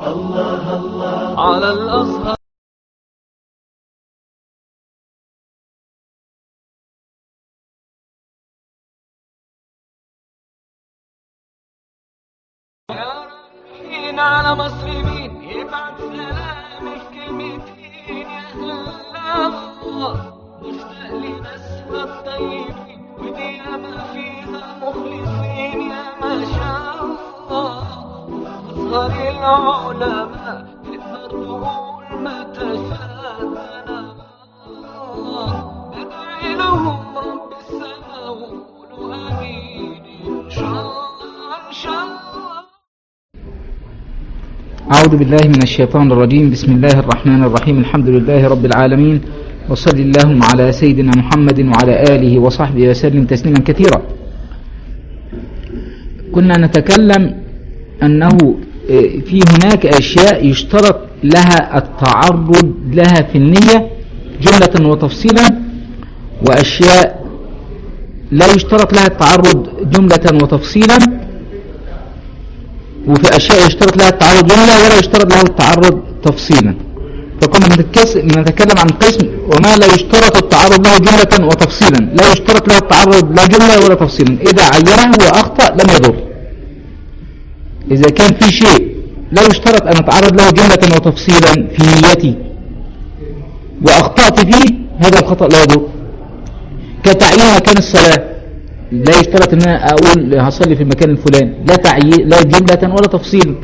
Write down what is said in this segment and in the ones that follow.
على الأزهر يا ربي على مسلمين يبعت سلامي في كلمتين يا الله مشتاق لناسها الطيبين ودي ما فيها مخلصين يا ما شاء الله أصغر العلماء تقدر تقول ما تشاء ندعي لهم رب السماء وقولوا آمين إن شاء الله إن شاء الله أعوذ بالله من الشيطان الرجيم بسم الله الرحمن الرحيم الحمد لله رب العالمين وصل اللهم على سيدنا محمد وعلى آله وصحبه وسلم تسليما كثيرا كنا نتكلم أنه في هناك أشياء يشترط لها التعرض لها في النية جملة وتفصيلا وأشياء لا يشترط لها التعرض جملة وتفصيلا وفي أشياء يشترط لها التعرض جملة ولا يشترط له التعرض تفصيلا فكنا بنتكس- بنتكلم عن قسم وما لا يشترط التعرض له جملة وتفصيلا لا يشترط له التعرض لا جملة ولا تفصيلا إذا عينه وأخطأ لم يضر إذا كان في شيء لا يشترط أن أتعرض له جملة وتفصيلا في نيتي وأخطأت فيه هذا الخطأ لا يضر كتعيين مكان الصلاة لا يشترط ان انا اقول هصلي في المكان الفلاني لا تعيين لا جملة ولا تفصيل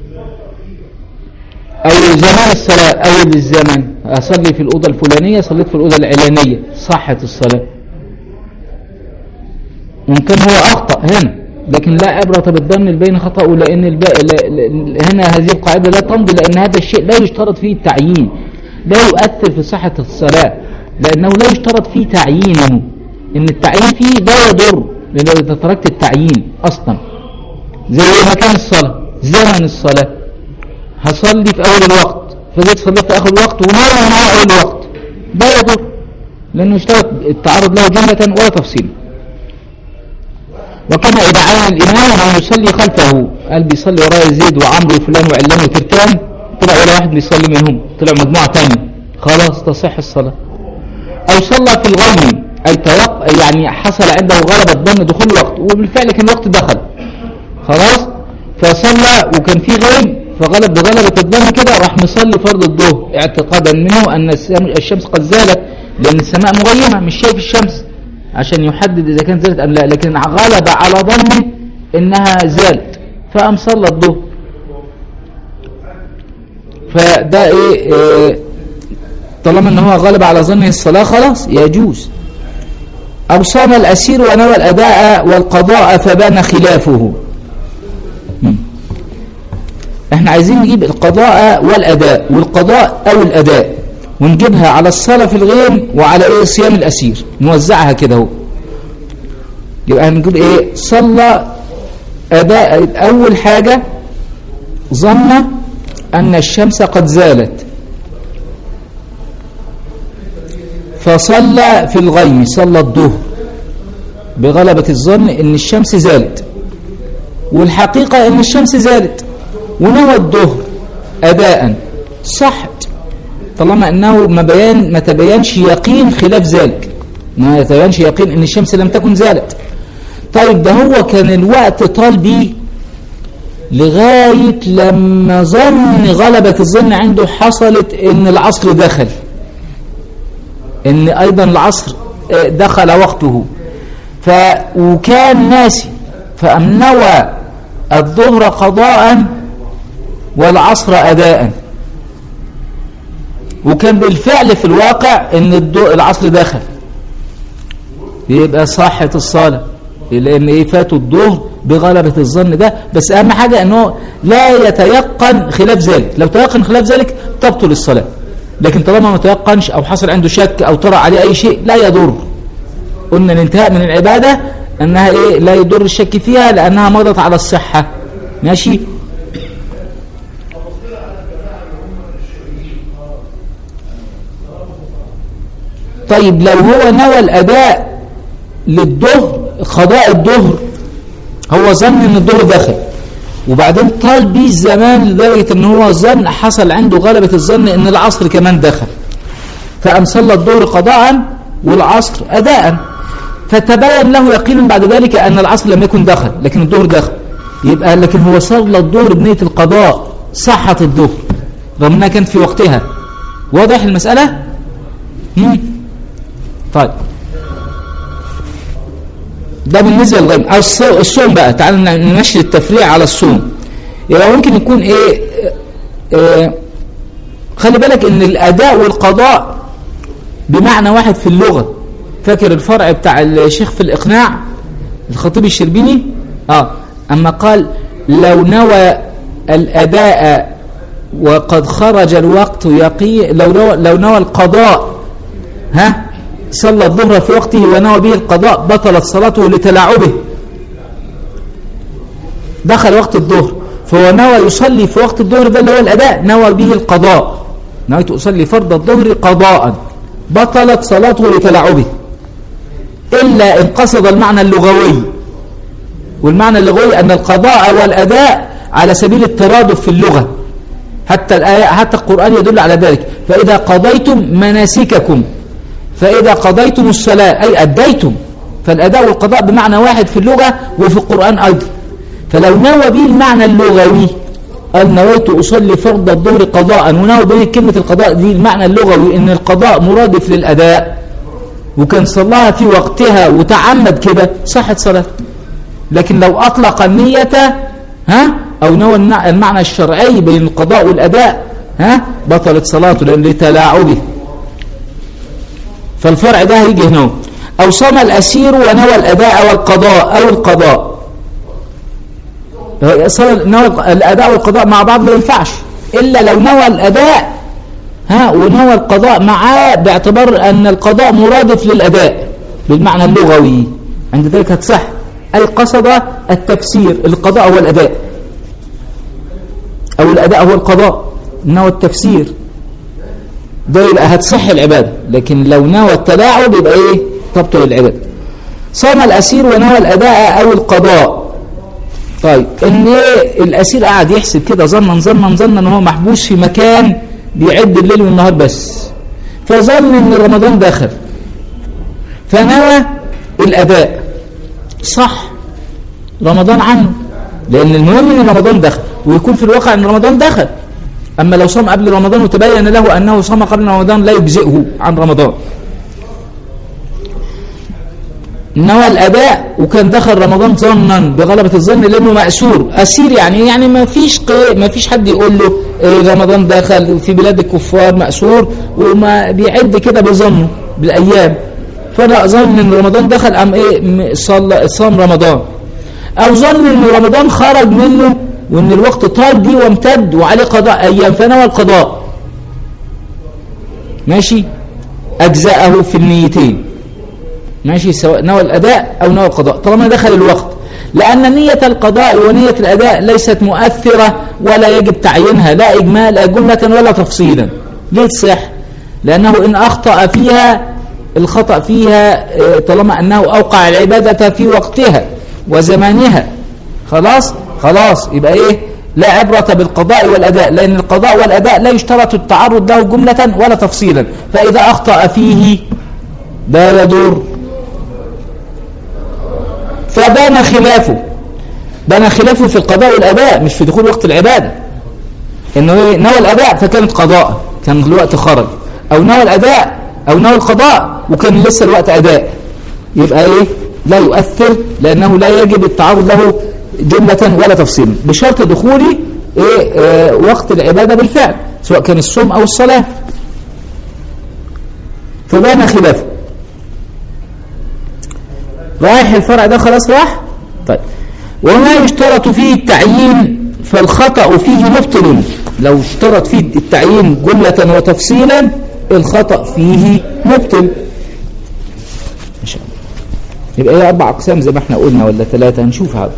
او زمان الصلاة اول الزمن اصلي في الاوضة الفلانية صليت في الاوضة العلانية صحت الصلاة ممكن هو اخطأ هنا لكن لا عبرة بالظن بين خطأ لان الب... لا... لا... هنا هذه القاعدة لا تمضي لان هذا الشيء لا يشترط فيه التعيين لا يؤثر في صحة الصلاة لانه لا يشترط فيه تعيينه ان التعيين فيه لا يضر لأنه إذا تركت التعيين أصلا زي مكان الصلاة زمن الصلاة هصلي في أول الوقت فجيت صليت في آخر الوقت ومرة مع أول الوقت لا يضر لأنه اشترط التعرض له جملة ولا تفصيل وكما إذا عين الإمام أن يصلي خلفه قال بيصلي ورايا زيد وعمرو وفلان وعلان وتركان طلع ولا واحد بيصلي منهم طلع مجموعة تانية خلاص تصح الصلاة أو صلى في الغيم أي توق... يعني حصل عنده غلبة ظن دخول الوقت وبالفعل كان الوقت دخل خلاص فصلى وكان في غيم فغلب بغلبة الظن كده راح مصلي فرض الظهر اعتقادا منه أن السم- الشمس قد زالت لأن السماء مغيمة مش شايف الشمس عشان يحدد إذا كانت زالت أم لا لكن غلب على ظنه إنها زالت فقام صلى الظهر فده إيه, إيه طالما ان هو غلب على ظنه الصلاة خلاص يجوز أو صام الأسير ونوى الأداء والقضاء فبان خلافه مم. احنا عايزين نجيب القضاء والأداء والقضاء أو الأداء ونجيبها على الصلاة في الغيم وعلى ايه صيام الأسير نوزعها كده اهو يبقى هنجيب ايه صلى أداء أول حاجة ظن أن الشمس قد زالت فصلى في الغيم صلى الظهر بغلبة الظن ان الشمس زالت والحقيقة ان الشمس زالت ونوى الظهر اداء صحت طالما انه ما بيان ما تبينش يقين خلاف ذلك ما يتبينش يقين ان الشمس لم تكن زالت طيب ده هو كان الوقت طال بيه لغاية لما ظن غلبة الظن عنده حصلت ان العصر دخل ان ايضا العصر آه، دخل وقته ف وكان ناسي فأم نوى الظهر قضاء والعصر أداء وكان بالفعل في الواقع ان الضو- العصر دخل يبقى صحة الصلاة لان ايه فاتوا الظهر بغلبة الظن ده بس اهم حاجة انه لا يتيقن خلاف ذلك لو تيقن خلاف ذلك تبطل الصلاة لكن طالما ما تيقنش او حصل عنده شك او طرأ عليه اي شيء لا يضر قلنا الانتهاء من العبادة انها ايه لا يضر الشك فيها لانها مضت على الصحة ماشي طيب لو هو نوى الاداء للظهر قضاء الظهر هو ظن ان الظهر دخل وبعدين طال بيه الزمان لدرجة ان هو ظن حصل عنده غلبة الظن ان العصر كمان دخل فقام صلى الظهر قضاء والعصر اداء فتبين له يقينا بعد ذلك ان العصر لم يكن دخل لكن الظهر دخل يبقى لكن هو صلى الظهر بنية القضاء صحة الظهر رغم انها كانت في وقتها واضح المسألة مم. طيب ده بالنسبة للغيب الص- الصوم بقى تعالوا نمشي التفريع على الصوم يبقى ممكن يكون ايه آه، خلي بالك ان الاداء والقضاء بمعنى واحد في اللغة فاكر الفرع بتاع الشيخ في الاقناع الخطيب الشربيني اه اما قال لو نوى الاداء وقد خرج الوقت يقي لو نوى, لو نوى القضاء ها صلى الظهر في وقته ونوى به القضاء بطلت صلاته لتلاعبه دخل وقت الظهر فهو نوى يصلي في وقت الظهر ده اللي هو الأداء نوى به القضاء نويت أصلي فرض الظهر قضاء بطلت صلاته لتلاعبه إلا إن قصد المعنى اللغوي والمعنى اللغوي أن القضاء والأداء على سبيل الترادف في اللغة حتى الآية حتى القرآن يدل على ذلك فإذا قضيتم مناسككم فإذا قضيتم الصلاة أي أديتم فالأداء والقضاء بمعنى واحد في اللغة وفي القرآن أيضا فلو نوى به المعنى اللغوي قال نويت أصلي فرض الظهر قضاء ونوى به كلمة القضاء دي المعنى اللغوي إن القضاء مرادف للأداء وكان صلاها في وقتها وتعمد كده صحت صلاته لكن لو أطلق النية ها أو نوى النع- المعنى الشرعي بين القضاء والأداء ها بطلت صلاته لأن لتلاعبه فالفرع ده هيجي هنا أو صام الأسير ونوى الأداء والقضاء أو القضاء صار نوى الأداء والقضاء مع بعض ما ينفعش إلا لو نوى الأداء ها ونوى القضاء معاه باعتبار أن القضاء مرادف للأداء بالمعنى اللغوي عند ذلك هتصح أي قصد التفسير القضاء هو الأداء أو الأداء هو القضاء نوى التفسير ده يبقى هتصح العبادة لكن لو نوى التلاعب يبقى ايه تبطل العبادة صام الأسير ونوى الأداء أو القضاء طيب ان إيه الأسير قاعد يحسب كده ظنا ظنا ظنا ان هو محبوس في مكان بيعد الليل والنهار بس فظن ان رمضان دخل فنوى الأداء صح رمضان عنه لأن المهم ان رمضان دخل ويكون في الواقع ان رمضان دخل أما لو صام قبل رمضان وتبين له أنه صام قبل رمضان لا يجزئه عن رمضان نوى الأداء وكان دخل رمضان ظنا بغلبة الظن لأنه مأسور أسير يعني يعني ما فيش ق- ما فيش حد يقول له إيه رمضان دخل في بلاد الكفار مأسور وما بيعد كده بظنه بالأيام فلا ظن ان رمضان دخل أم إيه م- صلى صام رمضان أو ظن ان رمضان خرج منه وان الوقت طال بيه وامتد وعليه قضاء أيام فنوى القضاء ماشي أجزاءه في النيتين ماشي سواء نوى الأداء أو نوى القضاء طالما دخل الوقت لأن نية القضاء ونية الأداء ليست مؤثرة ولا يجب تعيينها لا إجمال جملة ولا تفصيلا ليه تصح لأنه إن أخطأ فيها الخطأ فيها آه، طالما أنه أوقع العبادة في وقتها وزمانها خلاص خلاص يبقى إيه لا عبرة بالقضاء والأداء لأن القضاء والأداء لا يشترط التعرض له جملة ولا تفصيلا فإذا أخطأ فيه لا يضر فبان خلافه بان خلافه في القضاء والأداء مش في دخول وقت العبادة انه إيه؟ نوى الأداء فكانت قضاء كان الوقت خرج أو نوى الأداء أو نوى القضاء وكان لسه الوقت أداء يبقى إيه لا يؤثر لأنه لا يجب التعرض له جملة ولا تفصيلا بشرط دخول إيه آه وقت العبادة بالفعل سواء كان الصوم أو الصلاة فبان خلافه رايح الفرع ده خلاص راح طيب وما يشترط فيه التعيين فالخطأ فيه مبطل لو اشترط فيه التعيين جملة وتفصيلا الخطأ فيه مبطل إن شاء الله يبقى هي أربع أقسام زي ما احنا قلنا ولا ثلاثة هنشوف هذا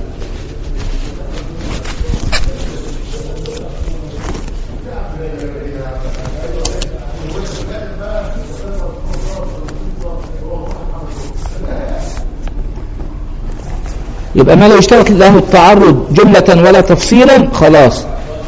يبقى ما لا يشترط له التعرض جملة ولا تفصيلا خلاص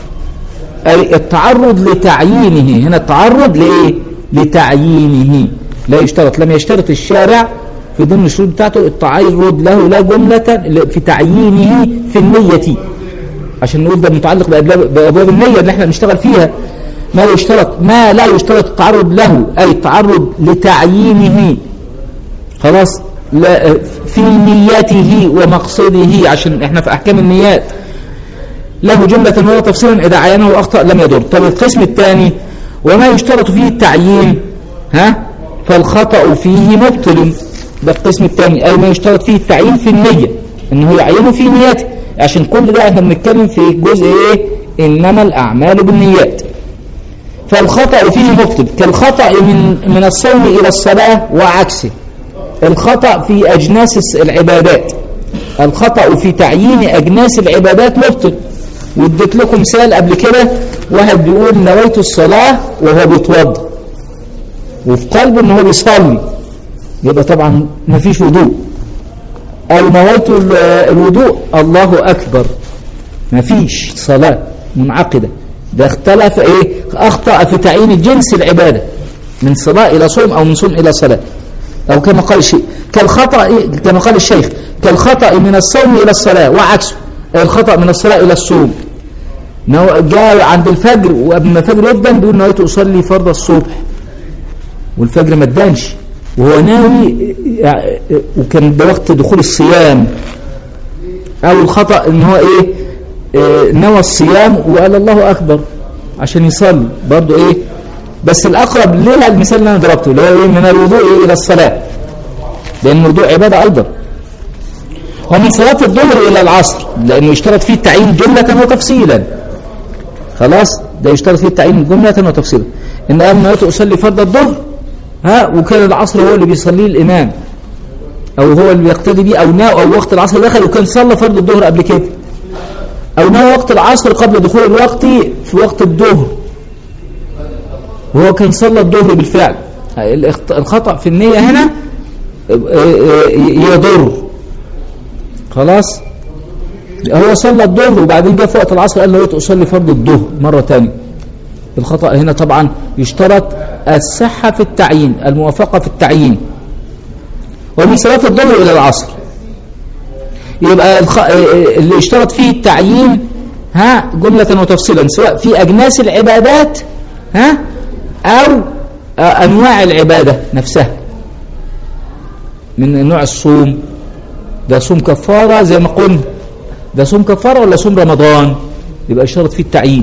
أي التعرض لتعيينه هنا التعرض لإيه لتعيينه لا يشترط لم يشترط الشارع في ضمن الشروط بتاعته التعرض له لا جملة في تعيينه في النية عشان نقول ده متعلق بأبواب بأبواب النية اللي احنا بنشتغل فيها ما لا يشترط ما لا يشترط التعرض له أي التعرض لتعيينه خلاص لا في نيته ومقصده عشان احنا في أحكام النيات له جملة ولا تفصيلا إذا عينه أخطأ لم يضر طب القسم الثاني وما يشترط فيه التعيين ها فالخطأ فيه مبطل ده القسم الثاني أي ما يشترط فيه التعيين في النية إنه يعينه في نيته عشان كل ده احنا بنتكلم في جزء ايه إنما الأعمال بالنيات فالخطأ فيه مبطل كالخطأ من من الصوم إلى الصلاة وعكسه الخطأ في أجناس العبادات الخطأ في تعيين أجناس العبادات مبطل واديت لكم مثال قبل كده واحد بيقول نويت الصلاة وهو بيتوضا وفي قلبه ان هو بيصلي يبقى طبعا ما فيش وضوء او نويت الوضوء الله اكبر ما فيش صلاة منعقدة ده اختلف ايه اخطأ في تعيين جنس العبادة من صلاة الى صوم او من صوم الى صلاة او كما قال الشيخ كالخطأ إيه؟ كما قال الشيخ كالخطأ من الصوم الى الصلاة وعكسه الخطأ من الصلاة إلى الصوم جاء عند الفجر وقبل ما الفجر يبدأ بيقول نويت أصلي فرض الصبح والفجر ما ادانش وهو ناوي وكان ده وقت دخول الصيام أو الخطأ إن هو إيه نوى الصيام وقال الله أكبر عشان يصلي برضو إيه بس الأقرب ليه المثال اللي أنا ضربته اللي هو إيه من الوضوء إلى الصلاة لأن الوضوء عبادة أيضا ومن صلاة الظهر إلى العصر لأنه يشترط فيه التعيين جملة وتفصيلا خلاص ده يشترط فيه التعيين جملة وتفصيلا إن قال نويت أصلي فرض الظهر ها وكان العصر هو اللي بيصليه الإمام أو هو اللي بيقتدي بيه أو ناو أو وقت العصر دخل وكان صلى فرض الظهر قبل كده أو ناو وقت العصر قبل دخول الوقت في وقت الظهر وهو كان صلى الظهر بالفعل الخطأ في النية هنا يضر خلاص هو صلى الظهر وبعدين جاء في وقت العصر قال له تصلي فرض الظهر مرة ثانيه الخطأ هنا طبعا يشترط الصحة في التعيين الموافقة في التعيين ومن صلاة الظهر إلى العصر يبقى الخ... اللي يشترط فيه التعيين ها جملة وتفصيلا سواء في أجناس العبادات ها أو أنواع العبادة نفسها من نوع الصوم ده صوم كفارة زي ما قلنا ده صوم كفارة ولا صوم رمضان يبقى اشترط فيه التعيين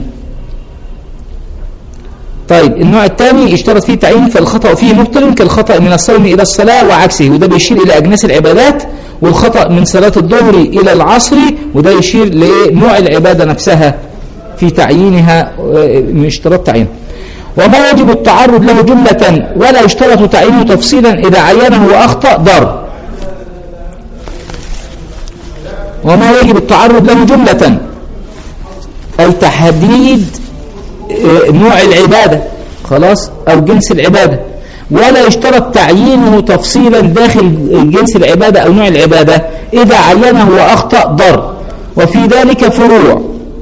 طيب النوع الثاني اشترط فيه التعيين فالخطأ فيه مبطل كالخطأ من الصوم إلى الصلاة وعكسه وده بيشير إلى أجناس العبادات والخطأ من صلاة الظهر إلى العصر وده يشير لنوع العبادة نفسها في تعيينها من اشتراط تعيين وما يجب التعرض له جملة ولا يشترط تعيينه تفصيلا إذا عينه وأخطأ ضر وما يجب التعرض له جملة أي تحديد نوع العبادة خلاص أو جنس العبادة ولا يشترط تعيينه تفصيلا داخل جنس العبادة أو نوع العبادة إذا عينه وأخطأ ضر وفي ذلك فروع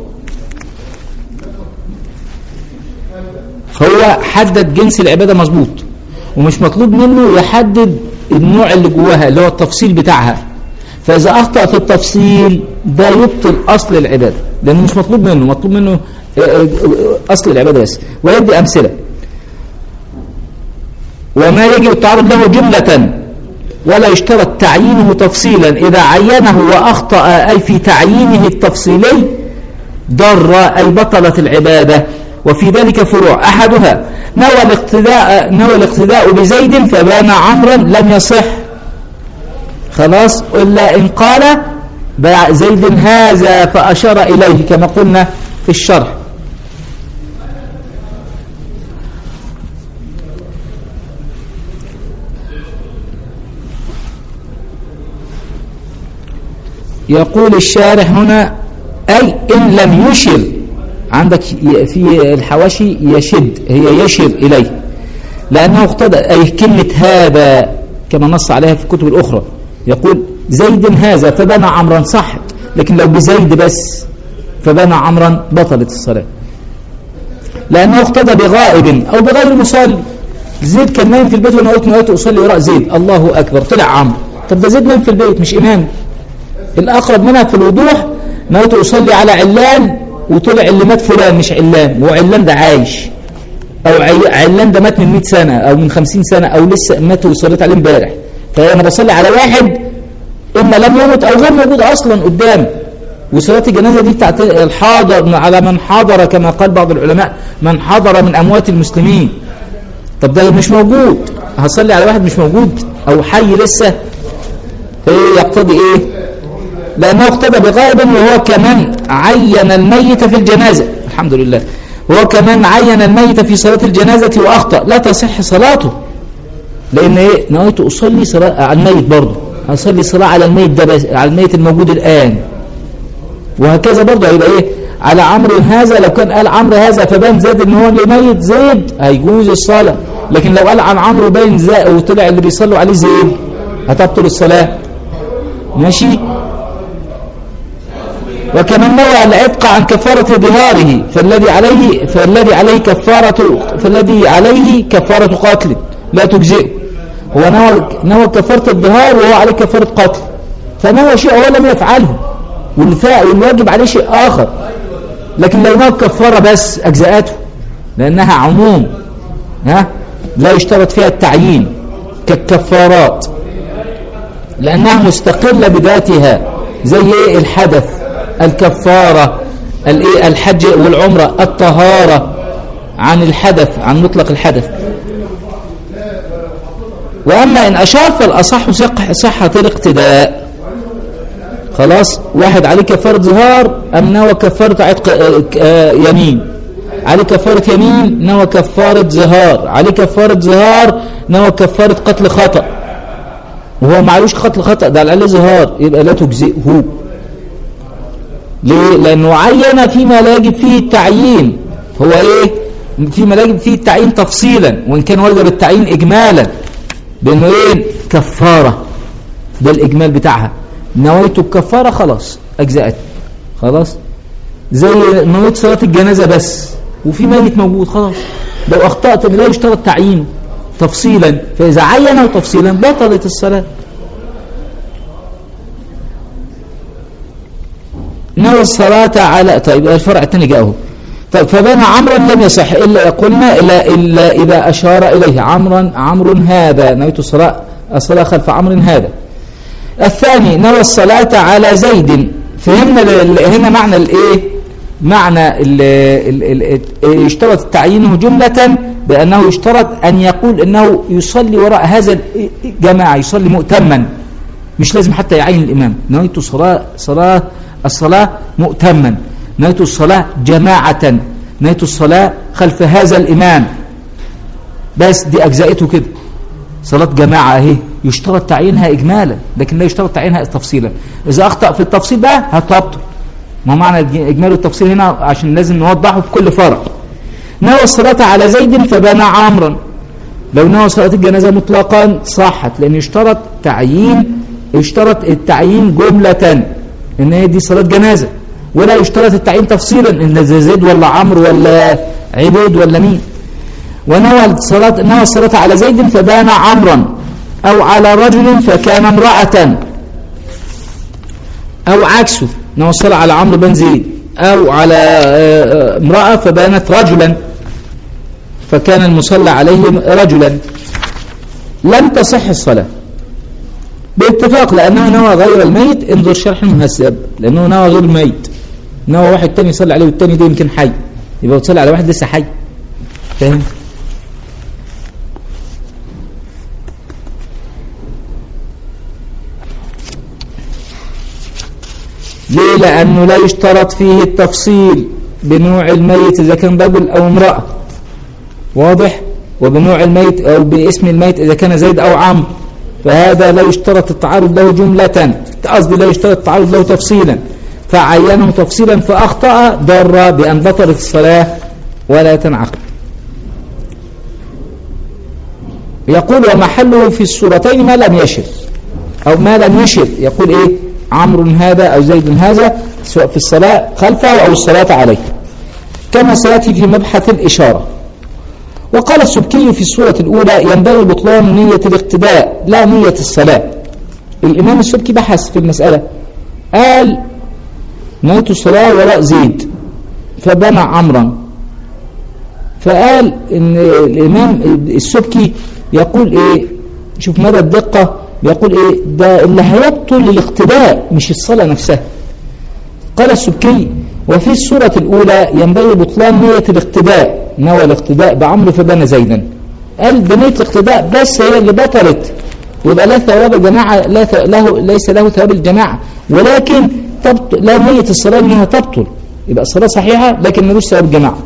هو حدد جنس العبادة مظبوط ومش مطلوب منه يحدد النوع اللي جواها اللي هو التفصيل بتاعها فإذا أخطأ في التفصيل ده يبطل أصل العبادة لأنه مش مطلوب منه مطلوب منه أصل العبادة بس ويدي أمثلة وما يجب التعرض له جملة ولا يشترط تعيينه تفصيلا إذا عينه وأخطأ أي في تعيينه التفصيلي ضر أي بطلت العبادة وفي ذلك فروع أحدها نوى الاقتداء, نوى الاقتداء بزيد فبان عمرا لم يصح خلاص إلا إن قال زيد هذا فأشار إليه كما قلنا في الشرح يقول الشارح هنا أي إن لم يشر عندك في الحواشي يشد هي يشر إليه لأنه اقتضى أي كلمة هذا كما نص عليها في الكتب الأخرى يقول زيد هذا فبنى عمرا صح لكن لو بزيد بس فبنى عمرا بطلت الصلاة لأنه اقتدى بغائب أو بغير مصلي زيد كان نايم في البيت وانا قلت نويت اصلي وراء زيد الله اكبر طلع عمرو طب ده زيد نايم في البيت مش امام الاقرب منها في الوضوح نويت اصلي على علان وطلع اللي مات فلان مش علان وعلان ده عايش او عي- علان ده مات من 100 سنه او من 50 سنه او لسه مات وصليت عليه امبارح فانا بصلي على واحد اما لم يمت او غير موجود اصلا قدامي وصلاة الجنازة دي بتاعت الحاضر على من حضر كما قال بعض العلماء من حضر من أموات المسلمين طب ده مش موجود هصلي على واحد مش موجود أو حي لسه إيه يقتضي إيه لأنه اقتدى بغائب وهو كمان عين الميت في الجنازة الحمد لله وهو كمان عين الميت في صلاة الجنازة وأخطأ لا تصح صلاته لأن إيه نويت أصلي صلاة على الميت برضه أصلي صلاة على الميت ده بس على الميت الموجود الآن وهكذا برضه هيبقى ايه على عمرو هذا لو كان قال عمرو هذا فبان زاد ان هو اللي ميت زيد هيجوز الصلاه لكن لو قال عن عمرو باين زاد وطلع اللي بيصلوا عليه زيد هتبطل الصلاه ماشي وكمن نوى العتق عن كفارة ظهاره فالذي عليه فالذي عليه كفارة فالذي عليه كفارة قتل لا تجزئه هو نوى نوى كفارة الظهار وهو عليه كفارة قتل فنوى شيء هو لم يفعله والفاء والواجب عليه شيء آخر لكن لو نوى كفارة بس أجزاءته لأنها عموم ها لا يشترط فيها التعيين كالكفارات لأنها مستقلة بذاتها زي إيه الحدث الكفارة الإيه الحج والعمرة الطهارة عن الحدث عن مطلق الحدث وأما إن أشار فالأصح صح صحة الاقتداء خلاص واحد عليه كفارة ظهار أم نوى كفارة عتق آه، آه، يمين عليه كفارة يمين نوى كفارة ظهار عليه كفارة ظهار نوى كفارة قتل خطأ وهو معلوش قتل خطأ ده عليه ظهار يبقى لا تجزئه ليه؟ لأنه عين فيما لا يجب فيه التعيين هو إيه؟ فيما لا يجب فيه التعيين تفصيلا وإن كان وجب التعيين إجمالا بأنه إيه؟ كفارة ده الإجمال بتاعها نويت الكفارة خلاص أجزأت خلاص زي نويت صلاة الجنازة بس وفي ميت موجود خلاص لو أخطأت لا يشترط تعيينه تفصيلا فإذا عينه تفصيلا بطلت الصلاة نوى الصلاة على طيب الفرع الثاني جاءه طيب فبنى عمرا لم يصح إلا قلنا إلا, إلا إذا أشار إليه عمرا عمرو هذا نويت الصلاة الصلاة خلف عمرو هذا الثاني نوى الصلاة على زيد فهمنا ال- هنا معنى الايه معنى ال ال ال يشترط تعيينه جملة بأنه يشترط أن يقول أنه يصلي وراء هذا الجماعة يصلي مؤتما مش لازم حتى يعين الإمام نويت صلاة صلاة الصلاة مؤتما نويت الصلاة جماعة نويت الصلاة خلف هذا الإمام بس دي أجزائته كده صلاة جماعة اهي يشترط تعيينها إجمالا لكن لا يشترط تعيينها تفصيلا إذا أخطأ في التفصيل بقى هتبطل ما معنى إجمال التفصيل هنا عشان لازم نوضحه في كل فرع نوى الصلاة على زيد فبنى عمرا لو نوى صلاة الجنازة مطلقا صحت لأن يشترط تعيين يشترط التعيين جملة إن هي دي صلاة جنازة ولا يشترط التعيين تفصيلا إن ده زيد ولا عمرو ولا عبيد ولا مين ونوى الصلاة نوى الصلاة على زيد فبان عمرا أو على رجل فكان امرأة أو عكسه نوى الصلاة على عمرو بن زيد أو على آه، آه، امرأة فبانت رجلا فكان المصلى عليه رجلا لم تصح الصلاة باتفاق لأنه نوى غير الميت انظر شرح المهذب لأنه نوى غير الميت نوى واحد تاني يصلي عليه والتاني ده يمكن حي يبقى تصلي على واحد لسه حي فاهم ليه لأنه لا يشترط فيه التفصيل بنوع الميت إذا كان رجل أو امرأة واضح وبنوع الميت أو باسم الميت إذا كان زيد أو عمرو فهذا لا يشترط التعارض له جملة قصدي لا يشترط التعارض له تفصيلا فعينه تفصيلا فأخطأ ضر بأن بطلت الصلاة ولا تنعقد يقول ومحله في السورتين ما لم يشر أو ما لم يشر يقول إيه عمرو هذا أو زيد هذا سواء في الصلاة خلفه أو الصلاة عليه كما سيأتي في مبحث الإشارة وقال السبكي في السورة الأولى ينبغي بطلان نية الاقتداء لا نية الصلاة الإمام السبكي بحث في المسألة قال نية الصلاة وراء زيد فبنى عمرا فقال ان الامام السبكي يقول ايه شوف مدى الدقة يقول ايه ده اللي هيبطل الاقتداء مش الصلاة نفسها قال السبكي وفي السورة الأولى ينبغي بطلان نية الاقتداء نوى الاقتداء بعمرو فبنى زيدا قال بنية الاقتداء بس هي اللي بطلت ويبقى لا ثواب الجماعة لا ث- له ليس له ثواب الجماعة ولكن تبطل لا نية الصلاة انها تبطل يبقى الصلاة صحيحة لكن ملوش ثواب الجماعة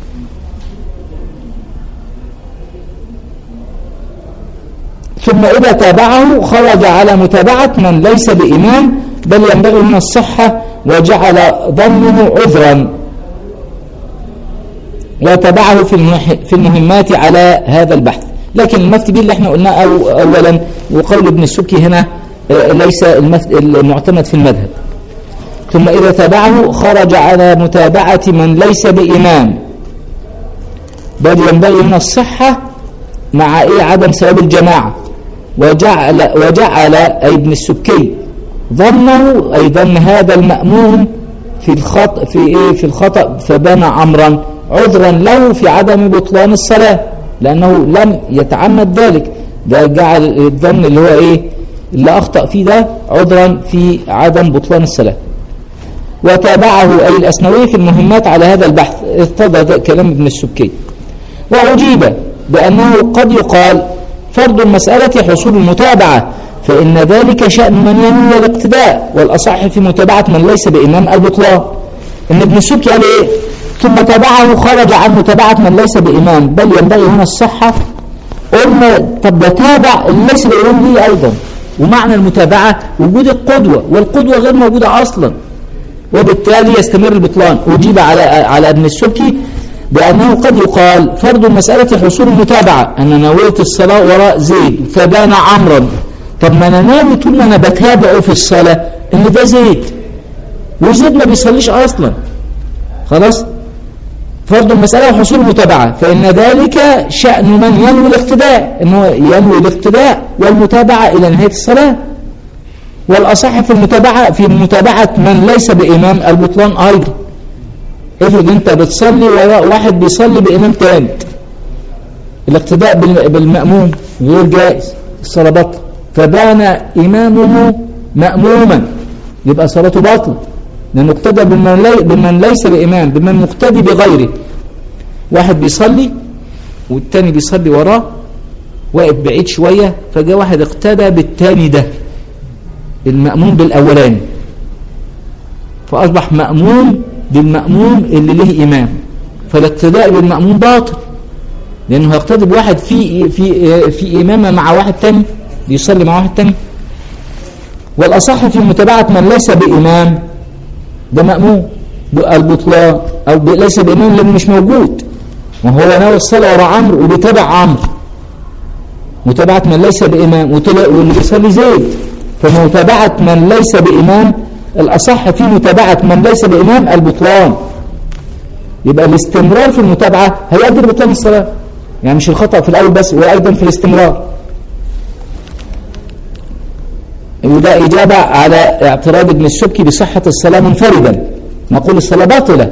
ثم إذا تابعه خرج على متابعة من ليس بإمام بل ينبغي من الصحة وجعل ضمه عذرا وتبعه في المح- في المهمات على هذا البحث لكن المفتي به اللي احنا قلناه أو أولا وقول ابن السبكي هنا آه، ليس المفت- المعتمد في المذهب ثم إذا تابعه خرج على متابعة من ليس بإمام بل ينبغي من الصحة مع إيه عدم ثواب الجماعة وجعل وجعل أي ابن السبكي ظنه أي ظن هذا المأمون في الخطأ في إيه في الخطأ فبنى عمرا عذرا له في عدم بطلان الصلاة لأنه لم يتعمد ذلك ده جعل الظن اللي هو إيه اللي أخطأ فيه ده عذرا في عدم بطلان الصلاة وتابعه أي الأسنوي في المهمات على هذا البحث ارتضى كلام ابن السبكي وأجيب بأنه قد يقال فرض المسألة حصول المتابعة فإن ذلك شأن من ينوي الاقتداء والأصح في متابعة من ليس بإمام البطلان إن ابن السبكي قال إيه ثم تابعه خرج عن متابعة من ليس بإمام بل ينبغي هنا الصحة قلنا طب ده تابع اللي ليس بإمام ليه أيضا ومعنى المتابعة وجود القدوة والقدوة غير موجودة أصلا وبالتالي يستمر البطلان أجيب على على ابن السبكي بأنه قد يقال فرض المسألة حصول المتابعة أنا نويت الصلاة وراء زيد فبان عمرا طب ما أنا ناوي طول ما أنا بتابعه في الصلاة إن ده زيد وزيد ما بيصليش أصلا خلاص فرض المسألة حصول المتابعة فإن ذلك شأن من ينوي الاقتداء إنه ينوي الاقتداء والمتابعة إلى نهاية الصلاة والأصح في المتابعة في متابعة من ليس بإمام البطلان أيضا افرض أنت بتصلي وراء واحد بيصلي بإمام تاني الاقتداء بال- بالمأموم غير جائز الصلاة بطل فبان إمامه مأموما يبقى صلاته باطلة لأنه اقتدى بمن, لي بمن ليس بإمام بمن مقتدي بغيره واحد بيصلي والتاني بيصلي وراه واقف بعيد شوية فجاء واحد اقتدى بالتاني ده المأموم بالأولاني فأصبح مأموم بالمأموم اللي له إمام فالاقتداء بالمأموم باطل لأنه هيقتدي بواحد في في في إمامة مع واحد تاني بيصلي مع واحد تاني والأصح في متابعة من ليس بإمام ده مأموم البطلان أو ب- ليس بإمام لأنه مش موجود وهو ناوي الصلاة ورا عمرو وبيتابع عمرو متابعة من ليس بإمام وطلع واللي بيصلي زيد فمتابعة من ليس بإمام الأصح في متابعة من ليس بإمام البطلان يبقى الاستمرار في المتابعة هيؤدي لبطلان الصلاة يعني مش الخطأ في الأول بس وأيضا في الاستمرار وده إجابة على اعتراض ابن السبكي بصحة الصلاة منفردا نقول الصلاة باطلة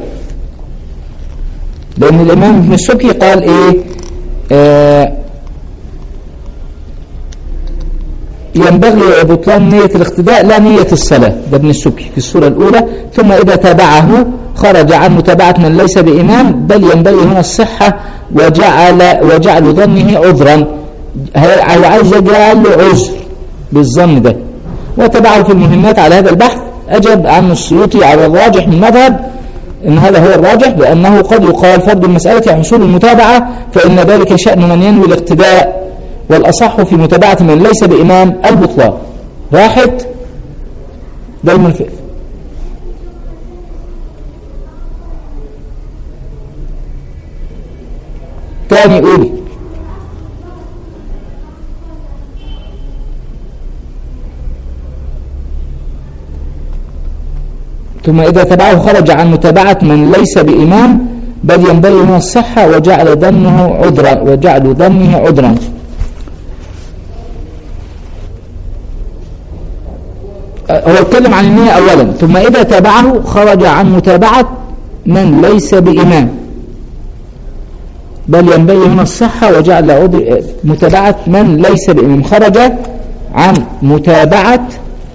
لأن الإمام ابن السبكي قال إيه آه ينبغي بطلان نية الاقتداء لا نية الصلاة ده ابن السبكي في السورة الأولى ثم إذا تابعه خرج عن متابعة من ليس بإمام بل ينبغي هنا الصحة وجعل وجعل ظنه عذرا هو عايز يجعل له عذر بالظن ده وتبعه في المهمات على هذا البحث أجب عن السيوطي على الراجح من مذهب إن هذا هو الراجح بأنه قد يقال فرض المسألة حصول المتابعة فإن ذلك شأن من ينوي الاقتداء والأصح في متابعة من ليس بإمام البطلان راحت ده المنفئ تاني قولي ثم إذا تبعه خرج عن متابعة من ليس بإمام بل ينبغي من الصحة وجعل دمه عذرا وجعل دمه عذرا هو اتكلم عن النية أولا ثم إذا تابعه خرج عن متابعة من ليس بإمام بل ينبغي من الصحة وجعل عذر متابعة من ليس بإمام خرج عن متابعة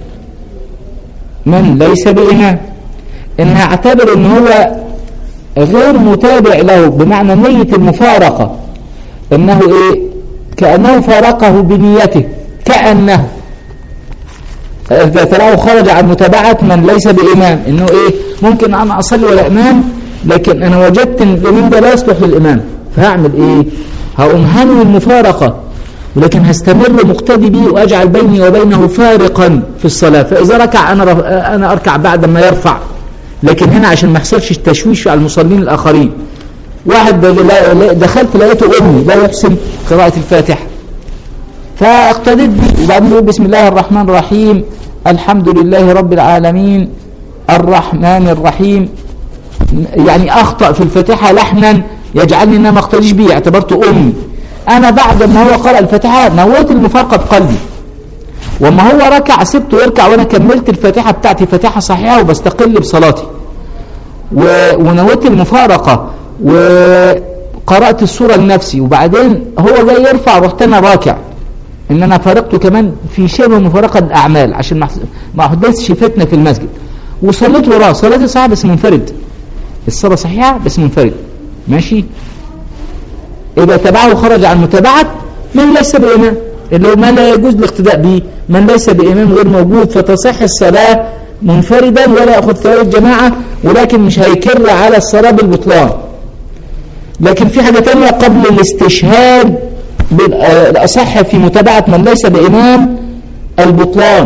من ليس بإمام إن اعتبر إن هو غير متابع له بمعنى نية المفارقة إنه إيه كأنه فارقه بنيته كأنه إذا تراه خرج عن متابعة من ليس بإمام إنه إيه ممكن أنا أصلي ولا إمام لكن أنا وجدت إن الإمام ده لا يصلح للإمام فهعمل إيه هقوم هنوي المفارقة ولكن هستمر مقتدي به وأجعل بيني وبينه فارقا في الصلاة فإذا ركع أنا, رف... أنا أركع بعد ما يرفع لكن هنا عشان ما يحصلش التشويش على المصلين الآخرين واحد دخلت لقيته أمي لا يحسن قراءة الفاتحة فاقتديت به وبعدين يقول بسم الله الرحمن الرحيم الحمد لله رب العالمين الرحمن الرحيم يعني أخطأ في الفاتحة لحنا يجعلني أنا ما اقتديش به اعتبرته أمي أنا بعد ما هو قرأ الفاتحة نويت المفارقة بقلبي وما هو ركع سبته يركع وأنا كملت الفاتحة بتاعتي فاتحة صحيحة وبستقل بصلاتي و... ونويت المفارقة وقرأت السورة لنفسي وبعدين هو جاي يرفع رحت أنا راكع ان انا فارقته كمان في شبه مفارقة الاعمال عشان ما احدثش فتنة في المسجد وصليت وراه صلاتي صحيحة بس منفرد الصلاة صحيحة بس منفرد ماشي إذا تبعه خرج عن متابعة من ليس بإمام اللي هو ما لا يجوز الاقتداء به من ليس بإمام غير موجود فتصح الصلاة منفردا ولا يأخذ ثواب الجماعة ولكن مش هيكر على الصلاة بالبطلان لكن في حاجة تانية قبل الاستشهاد الأصح في متابعة من ليس بإمام البطلان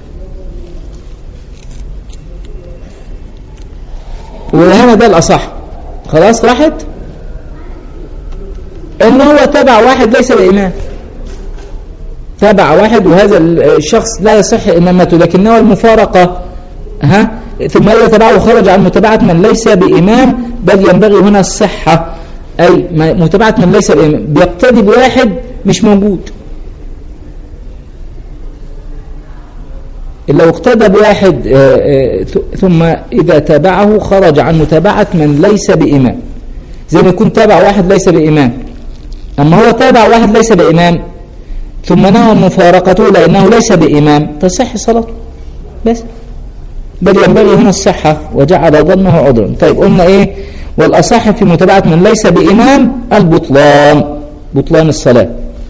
وهنا ده الأصح خلاص راحت ان هو تبع واحد ليس بإمام تبع واحد وهذا الشخص لا يصح إمامته لكنه المفارقة ها ثم إذا تبعه خرج عن متابعة من ليس بإمام بل ينبغي هنا الصحة أي متابعة من ليس بإمام بيقتدي بواحد مش موجود لو اقتدى بواحد ثم إذا تابعه خرج عن متابعة من ليس بإمام زي ما يكون تابع واحد ليس بإمام أما هو تابع واحد ليس بإمام ثم نوى مفارقته لأنه ليس بإمام تصح صلاته بس بل ينبغي هنا الصحة وجعل ظنه عذرا طيب قلنا إيه والأصح في متابعة من ليس بإمام البطلان بطلان الصلاة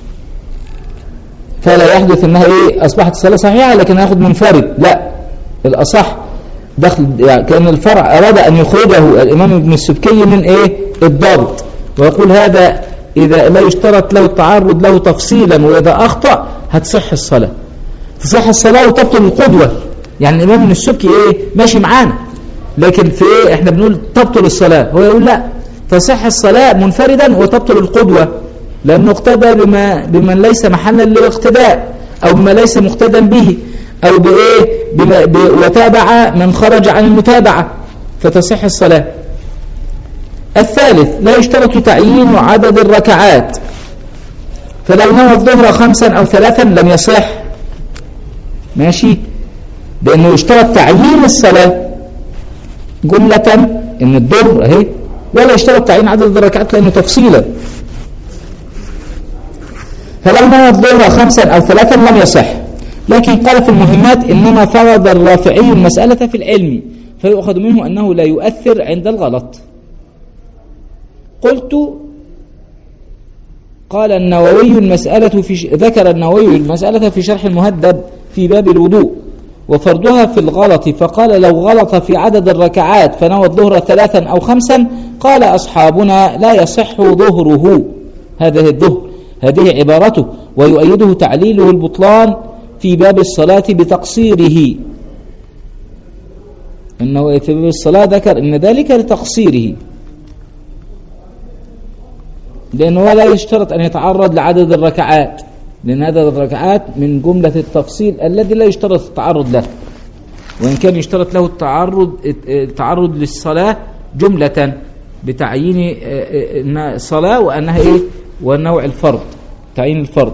فلا يحدث انها ايه اصبحت الصلاة صحيحة لكن هاخد منفرد لا الاصح دخل يعني كان الفرع اراد ان يخرجه الامام ابن السبكي من ايه الضابط ويقول هذا اذا لا يشترط له التعرض له تفصيلا واذا اخطأ هتصح الصلاة تصح الصلاة وتبطل القدوة يعني الامام ابن السبكي ايه ماشي معانا لكن في ايه احنا بنقول تبطل الصلاة هو يقول لا تصح الصلاة منفردا وتبطل القدوة لأنه اقتدى بما بمن ليس محلا للاقتداء أو بما ليس مقتدا به أو بإيه بما ب وتابع من خرج عن المتابعة فتصح الصلاة الثالث لا يشترط تعيين عدد الركعات فلو نوى الظهر خمسا أو ثلاثا لم يصح ماشي لأنه يشترط تعيين الصلاة جملة إن الظهر أهي ولا يشترط تعيين عدد الركعات لأنه تفصيلا فلو نوى الظهر خمسا أو ثلاثا لم يصح لكن قال في المهمات إنما فرض الرافعي المسألة في العلم فيؤخذ منه أنه لا يؤثر عند الغلط قلت قال النووي المسألة في ش... ذكر النووي المسألة في شرح المهذب في باب الوضوء وفرضها في الغلط فقال لو غلط في عدد الركعات فنوى الظهر ثلاثا أو خمسا قال أصحابنا لا يصح ظهره هذا الظهر هذه عبارته ويؤيده تعليله البطلان في باب الصلاة بتقصيره إنه في باب الصلاة ذكر إن ذلك لتقصيره لأنه لا يشترط أن يتعرض لعدد الركعات لأن عدد الركعات من جملة التفصيل الذي لا يشترط التعرض له وإن كان يشترط له التعرض التعرض للصلاة جملة بتعيين آه، آه، إنها صلاة وأنها إيه ونوع الفرض تعيين الفرض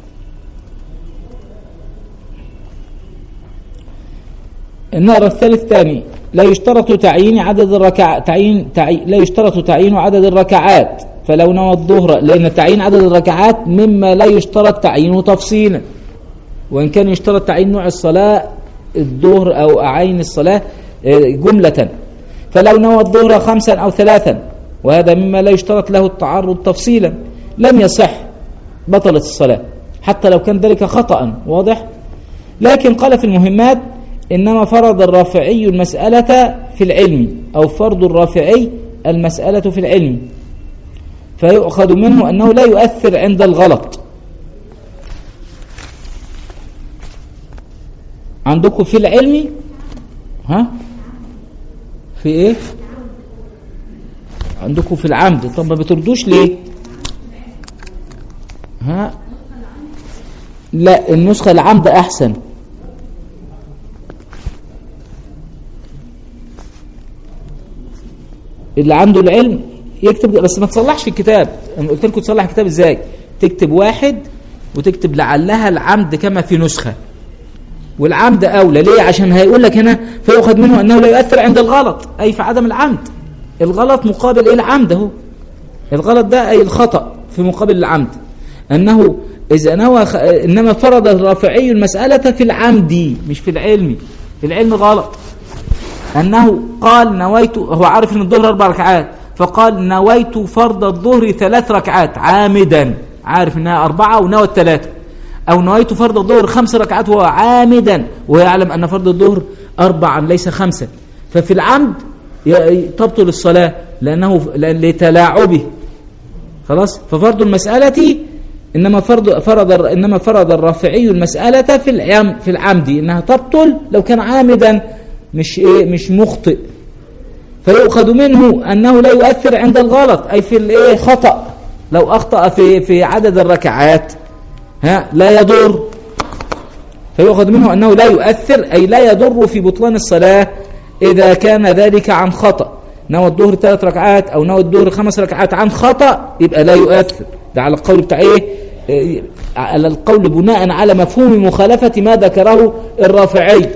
النقرة الثالث ثاني لا يشترط تعيين عدد الركعات تعيين تعي... لا يشترط تعيين عدد الركعات فلو نوى الظهر لأن تعيين عدد الركعات مما لا يشترط تعيينه تفصيلا وإن كان يشترط تعيين نوع الصلاة الظهر أو أعين الصلاة آه، جملة فلو نوى الظهر خمسا أو ثلاثا وهذا مما لا يشترط له التعرض تفصيلا لم يصح بطلت الصلاة حتى لو كان ذلك خطأ واضح لكن قال في المهمات إنما فرض الرافعي المسألة في العلم أو فرض الرافعي المسألة في العلم فيؤخذ منه أنه لا يؤثر عند الغلط عندكم في العلم ها في ايه عندكم في العمد طب ما بتردوش ليه ها لا النسخة العمد احسن اللي عنده العلم يكتب بس ما تصلحش في الكتاب انا قلت لكم تصلح الكتاب ازاي تكتب واحد وتكتب لعلها العمد كما في نسخة والعمد أولى ليه عشان هيقول لك هنا فيؤخذ منه أنه لا يؤثر عند الغلط أي في عدم العمد الغلط مقابل إيه العمد اهو الغلط ده أي الخطأ في مقابل العمد أنه إذا نوى خ... إنما فرض الرافعي المسألة في العمد مش في العلم في العلم غلط أنه قال نويت هو عارف أن الظهر أربع ركعات فقال نويت فرض الظهر ثلاث ركعات عامدا عارف أنها أربعة ونوى الثلاثة أو نويت فرض الظهر خمس ركعات وهو عامدا ويعلم أن فرض الظهر أربعا ليس خمسا ففي العمد تبطل الصلاة لأنه لتلاعبه خلاص ففرض المسألة إنما فرض فرض إنما فرض الرافعي المسألة في العم في العمد إنها تبطل لو كان عامدا مش إيه مش مخطئ فيؤخذ منه أنه لا يؤثر عند الغلط أي في الإيه خطأ لو أخطأ في في عدد الركعات ها لا يضر فيؤخذ منه أنه لا يؤثر أي لا يضر في بطلان الصلاة إذا كان ذلك عن خطأ نوى الظهر ثلاث ركعات أو نوى الظهر خمس ركعات عن خطأ يبقى لا يؤثر ده على القول بتاع إيه, إيه، على القول بناء على مفهوم مخالفة ما ذكره الرافعي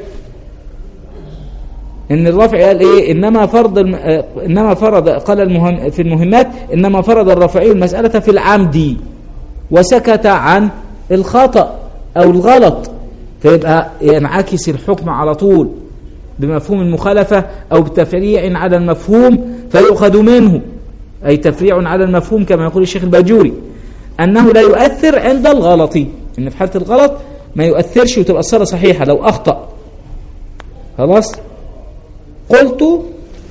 ان الرافع قال ايه انما فرض الم... انما فرض قال المهم في المهمات انما فرض الرافعي المسألة في العمد وسكت عن الخطأ أو الغلط فيبقى ينعكس الحكم على طول بمفهوم المخالفة أو بتفريع على المفهوم فيؤخذ منه أي تفريع على المفهوم كما يقول الشيخ الباجوري أنه لا يؤثر عند الغلط إن في حالة الغلط ما يؤثرش وتبقى الصلاة صحيحة لو أخطأ خلاص قلت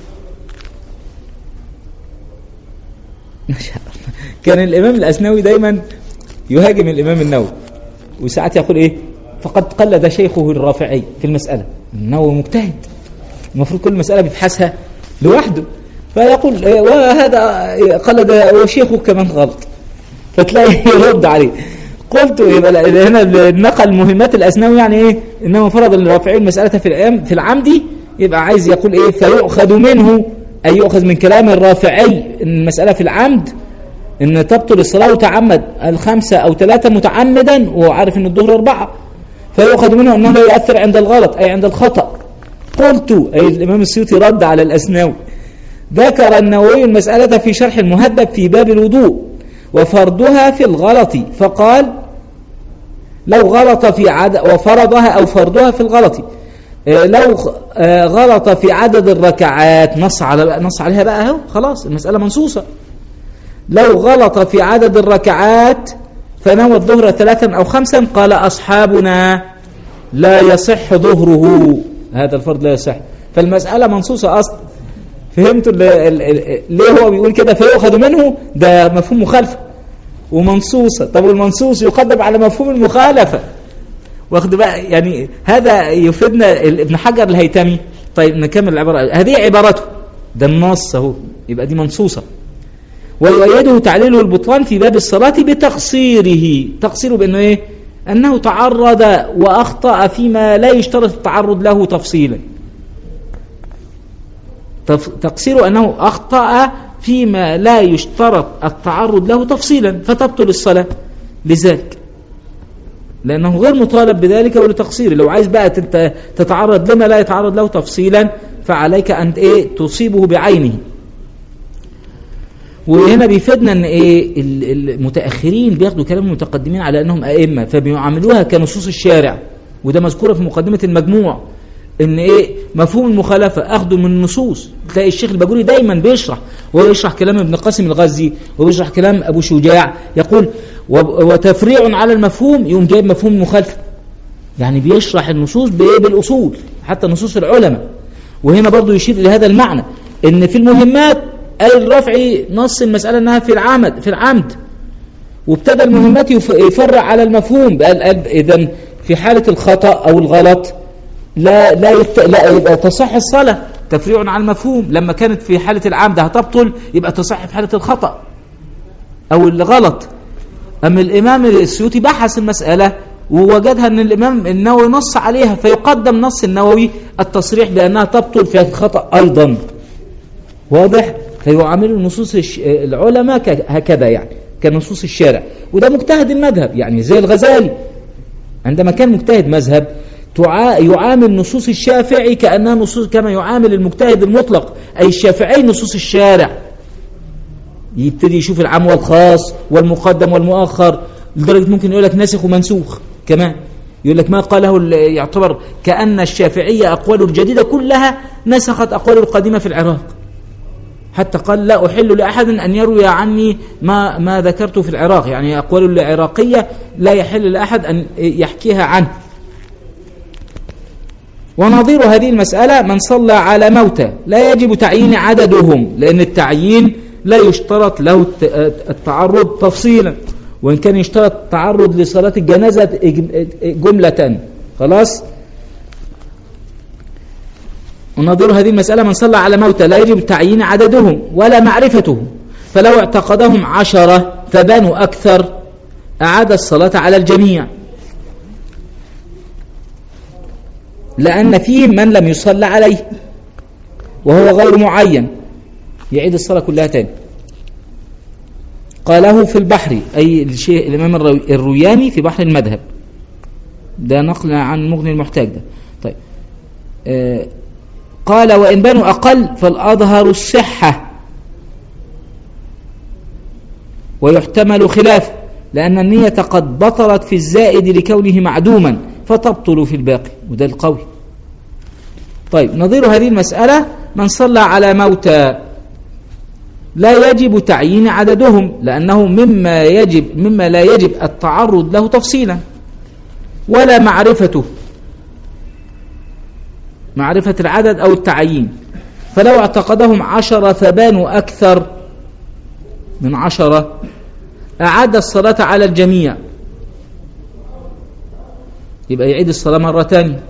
كان الإمام الأسنوي دايما يهاجم الإمام النووي وساعات يقول إيه فقد قلد شيخه الرافعي في المسألة النووي مجتهد المفروض كل مسألة بيبحثها لوحده فيقول إيه وهذا قلد وشيخه كمان غلط فتلاقي يرد عليه قلت يبقى هنا نقل مهمات الأسنوي يعني إيه إنما فرض الرافعي المسألة في الأيام في العمد يبقى عايز يقول إيه فيؤخذ منه أي يؤخذ من كلام الرافعي المسألة في العمد ان تبطل الصلاة وتعمد الخمسة او ثلاثة متعمدا وهو عارف ان الظهر اربعة فيؤخذ منه انه لا يؤثر عند الغلط اي عند الخطأ قلت اي الامام السيوطي رد على الاسناوي ذكر النووي المسألة في شرح المهذب في باب الوضوء وفرضها في الغلط فقال لو غلط في عدد وفرضها او فرضها في الغلط آه، لو آه، غلط في عدد الركعات نص على نص عليها بقى اهو خلاص المسألة منصوصة لو غلط في عدد الركعات فنوى الظهر ثلاثا أو خمسا قال أصحابنا لا يصح ظهره هذا الفرض لا يصح فالمسألة منصوصة أصلا فهمتوا ليه هو بيقول كده فيؤخذ منه ده مفهوم مخالفة ومنصوصة طب المنصوص يقدم على مفهوم المخالفة واخد بقى يعني هذا يفيدنا ابن حجر الهيتمي طيب نكمل العبارة هذه عبارته ده النص اهو يبقى دي منصوصة ويؤيده تعليله البطلان في باب الصلاة بتقصيره تقصيره بأنه إيه أنه تعرض وأخطأ فيما لا يشترط التعرض له تفصيلا تف- تقصيره أنه أخطأ فيما لا يشترط التعرض له تفصيلا فتبطل الصلاة لذلك لأنه غير مطالب بذلك ولتقصيره لو عايز بقى تت- تتعرض لما لا يتعرض له تفصيلا فعليك أن إيه تصيبه بعينه وهنا بيفيدنا ان ايه ال- المتاخرين بياخدوا كلام المتقدمين على انهم ائمه فبيعاملوها كنصوص الشارع وده مذكوره في مقدمه المجموع ان ايه مفهوم المخالفه اخده من النصوص تلاقي الشيخ الباجوري دايما بيشرح وهو يشرح كلام ابن قاسم الغزي وبيشرح كلام ابو شجاع يقول وب- وتفريع على المفهوم يقوم جايب مفهوم المخالفه يعني بيشرح النصوص بايه بالاصول حتى نصوص العلماء وهنا برضو يشير لهذا المعنى ان في المهمات الرفع نص المسألة انها في العمد في العمد وابتدى المهمات يف- يفرع على المفهوم اذا في حالة الخطأ او الغلط لا لا, يت... لا يبقى تصح الصلاة تفريع على المفهوم لما كانت في حالة العمد هتبطل يبقى تصح في حالة الخطأ او الغلط أما الإمام السيوطي بحث المسألة ووجدها أن الإمام النووي نص عليها فيقدم نص النووي التصريح بأنها تبطل في الخطأ أيضا واضح فيعامل نصوص الش- العلماء ك- هكذا يعني كنصوص الشارع وده مجتهد المذهب يعني زي الغزالي عندما كان مجتهد مذهب تع- يعامل نصوص الشافعي كأنها نصوص كما يعامل المجتهد المطلق أي الشافعي نصوص الشارع يبتدي يشوف العام والخاص والمقدم والمؤخر لدرجة ممكن يقول لك ناسخ ومنسوخ كمان يقول لك ما قاله ال- يعتبر كأن الشافعية أقواله الجديدة كلها نسخت أقواله القديمة في العراق حتى قال لا أحل لأحد أن يروي عني ما ما ذكرته في العراق يعني أقواله العراقية لا يحل لأحد أن يحكيها عنه ونظير هذه المسألة من صلى على موتى لا يجب تعيين عددهم لأن التعيين لا يشترط له الت- التعرض تفصيلا وإن كان يشترط التعرض لصلاة الجنازة إج- جملة خلاص ونظير هذه المسألة من صلى على موتى لا يجب تعيين عددهم ولا معرفتهم فلو اعتقدهم عشرة فبانوا أكثر أعاد الصلاة على الجميع لأن فيهم من لم يصلى عليه وهو غير معين يعيد الصلاة كلها تاني قاله في البحر أي الشيء الإمام الرو- الروياني في بحر المذهب ده نقل عن مغني المحتاج ده طيب آه قال وإن بنوا أقل فالأظهر الصحة ويحتمل خلافه لأن النية قد بطلت في الزائد لكونه معدوما فتبطل في الباقي وده القوي طيب نظير هذه المسألة من صلى على موتى لا يجب تعيين عددهم لأنه مما يجب مما لا يجب التعرض له تفصيلا ولا معرفته معرفة العدد أو التعيين فلو اعتقدهم عشرة فبانوا أكثر من عشرة أعاد الصلاة على الجميع يبقى يعيد الصلاة مرة تانية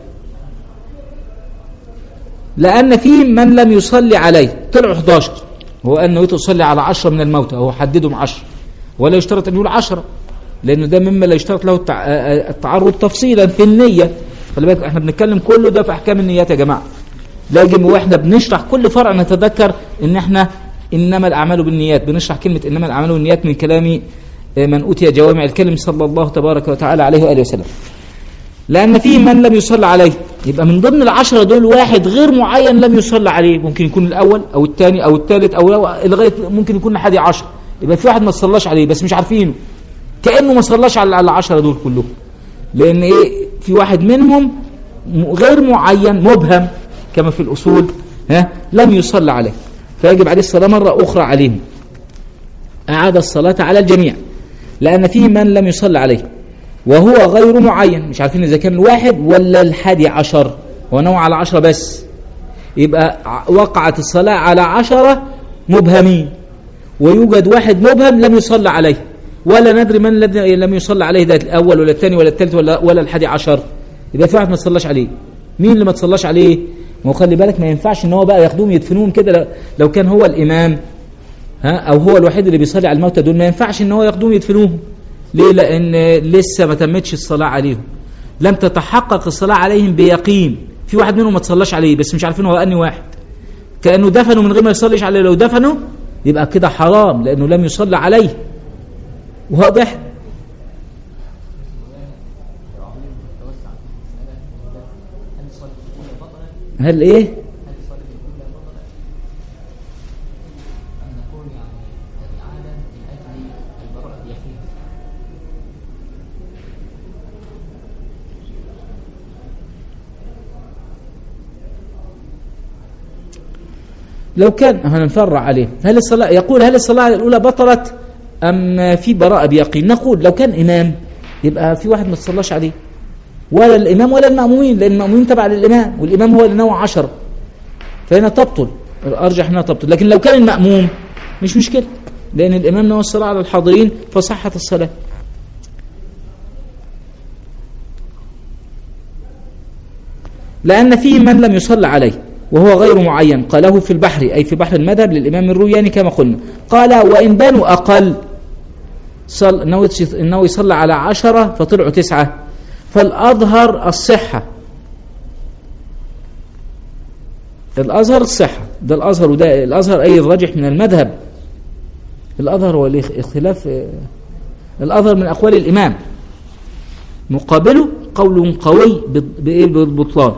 لأن فيهم من لم يصلي عليه طلعوا 11 هو أنه يصلي على عشرة من الموتى هو حددهم عشرة ولا يشترط أن يقول عشرة لأنه ده مما لا يشترط له التع- التعرض تفصيلا في النية خلي بالك احنا بنتكلم كله ده في أحكام النيات يا جماعة لازم واحنا بنشرح كل فرع نتذكر ان احنا انما الاعمال بالنيات بنشرح كلمه انما الاعمال بالنيات من كلام آه، من اوتي جوامع الكلم صلى الله تبارك وتعالى عليه واله وسلم لان فيه من لم يصلى عليه يبقى من ضمن العشرة دول واحد غير معين لم يصلى عليه ممكن يكون الاول او الثاني او الثالث او لغايه ممكن يكون لحد عشر يبقى في واحد ما صلاش عليه بس مش عارفينه كانه ما صلاش على العشرة دول كلهم لان ايه في واحد منهم م- غير معين مبهم كما في الاصول ها لم يصلى عليه فيجب عليه الصلاه مره اخرى عليهم اعاد الصلاه على الجميع لان فيه من لم يصلى عليه وهو غير معين مش عارفين اذا كان الواحد ولا الحادي عشر هو نوع على عشرة بس يبقى ع- وقعت الصلاه على عشرة مبهمين ويوجد واحد مبهم لم يصلى عليه ولا ندري من الذي لم يصلى عليه ده الاول ولا الثاني ولا الثالث ولا ولا الحادي عشر يبقى في واحد ما تصلاش عليه مين اللي ما تصلاش عليه ما هو خلي بالك ما ينفعش ان هو بقى ياخدوهم يدفنوهم كده لو- لو كان هو الامام ها او هو الوحيد اللي بيصلي على الموتى دول ما ينفعش ان هو ياخدوهم يدفنوهم ليه لان لسه ما تمتش الصلاه عليهم لم تتحقق الصلاه عليهم بيقين في واحد منهم ما تصلاش عليه بس مش عارفين هو اني واحد كانه دفنوا من غير ما يصليش عليه لو دفنوا يبقى كده حرام لانه لم يصلى عليه واضح هل ايه لو كان هنفرع عليه هل الصلاة يقول هل الصلاة الأولى بطلت أم في براءة بيقين نقول لو كان إمام يبقى في واحد ما تصلاش عليه ولا الإمام ولا المأمومين لأن المأمومين تبع للإمام والإمام هو اللي نوع عشرة فهنا تبطل الأرجح أنها تبطل لكن لو كان المأموم مش مشكلة لأن الإمام نوى الصلاة على الحاضرين فصحت الصلاة لأن فيه من لم يصلى عليه وهو غير معين قاله في البحر أي في بحر المذهب للإمام الروياني كما قلنا قال وإن بانوا أقل صل نوي يصلى على عشرة فطلعوا تسعة فالأظهر الصحة الأظهر الصحة ده الأظهر وده الأظهر أي الراجح من المذهب الأظهر هو الاختلاف الأظهر من أقوال الإمام مقابله قول قوي بالبطلان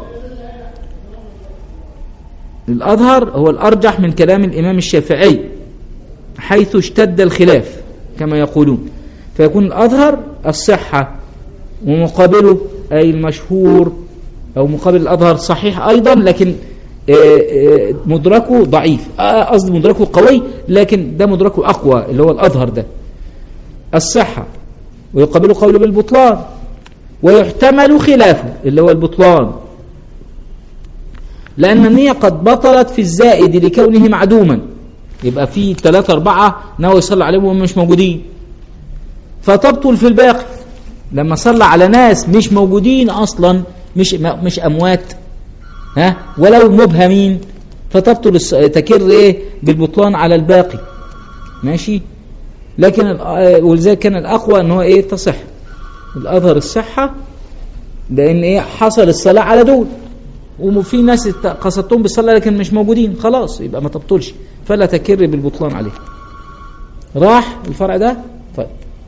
الأظهر هو الأرجح من كلام الإمام الشافعي حيث اشتد الخلاف كما يقولون فيكون الأظهر الصحة ومقابله أي المشهور أو مقابل الأظهر صحيح أيضا لكن مدركه ضعيف قصدي مدركه قوي لكن ده مدركه أقوى اللي هو الأظهر ده الصحة ويقابله قوله بالبطلان ويحتمل خلافه اللي هو البطلان لأن النية قد بطلت في الزائد لكونه معدوما يبقى في ثلاثة أربعة ناوي يصلي عليهم وهم مش موجودين فتبطل في الباقي لما صلى على ناس مش موجودين أصلا مش مش أموات ها ولو مبهمين فتبطل تكر إيه بالبطلان على الباقي ماشي لكن ولذلك كان الأقوى أن هو إيه تصح الأظهر الصحة لأن إيه حصل الصلاة على دول وفي ناس قصدتهم بالصلاة لكن مش موجودين خلاص يبقى ما تبطلش فلا تكر بالبطلان عليه راح الفرع ده طيب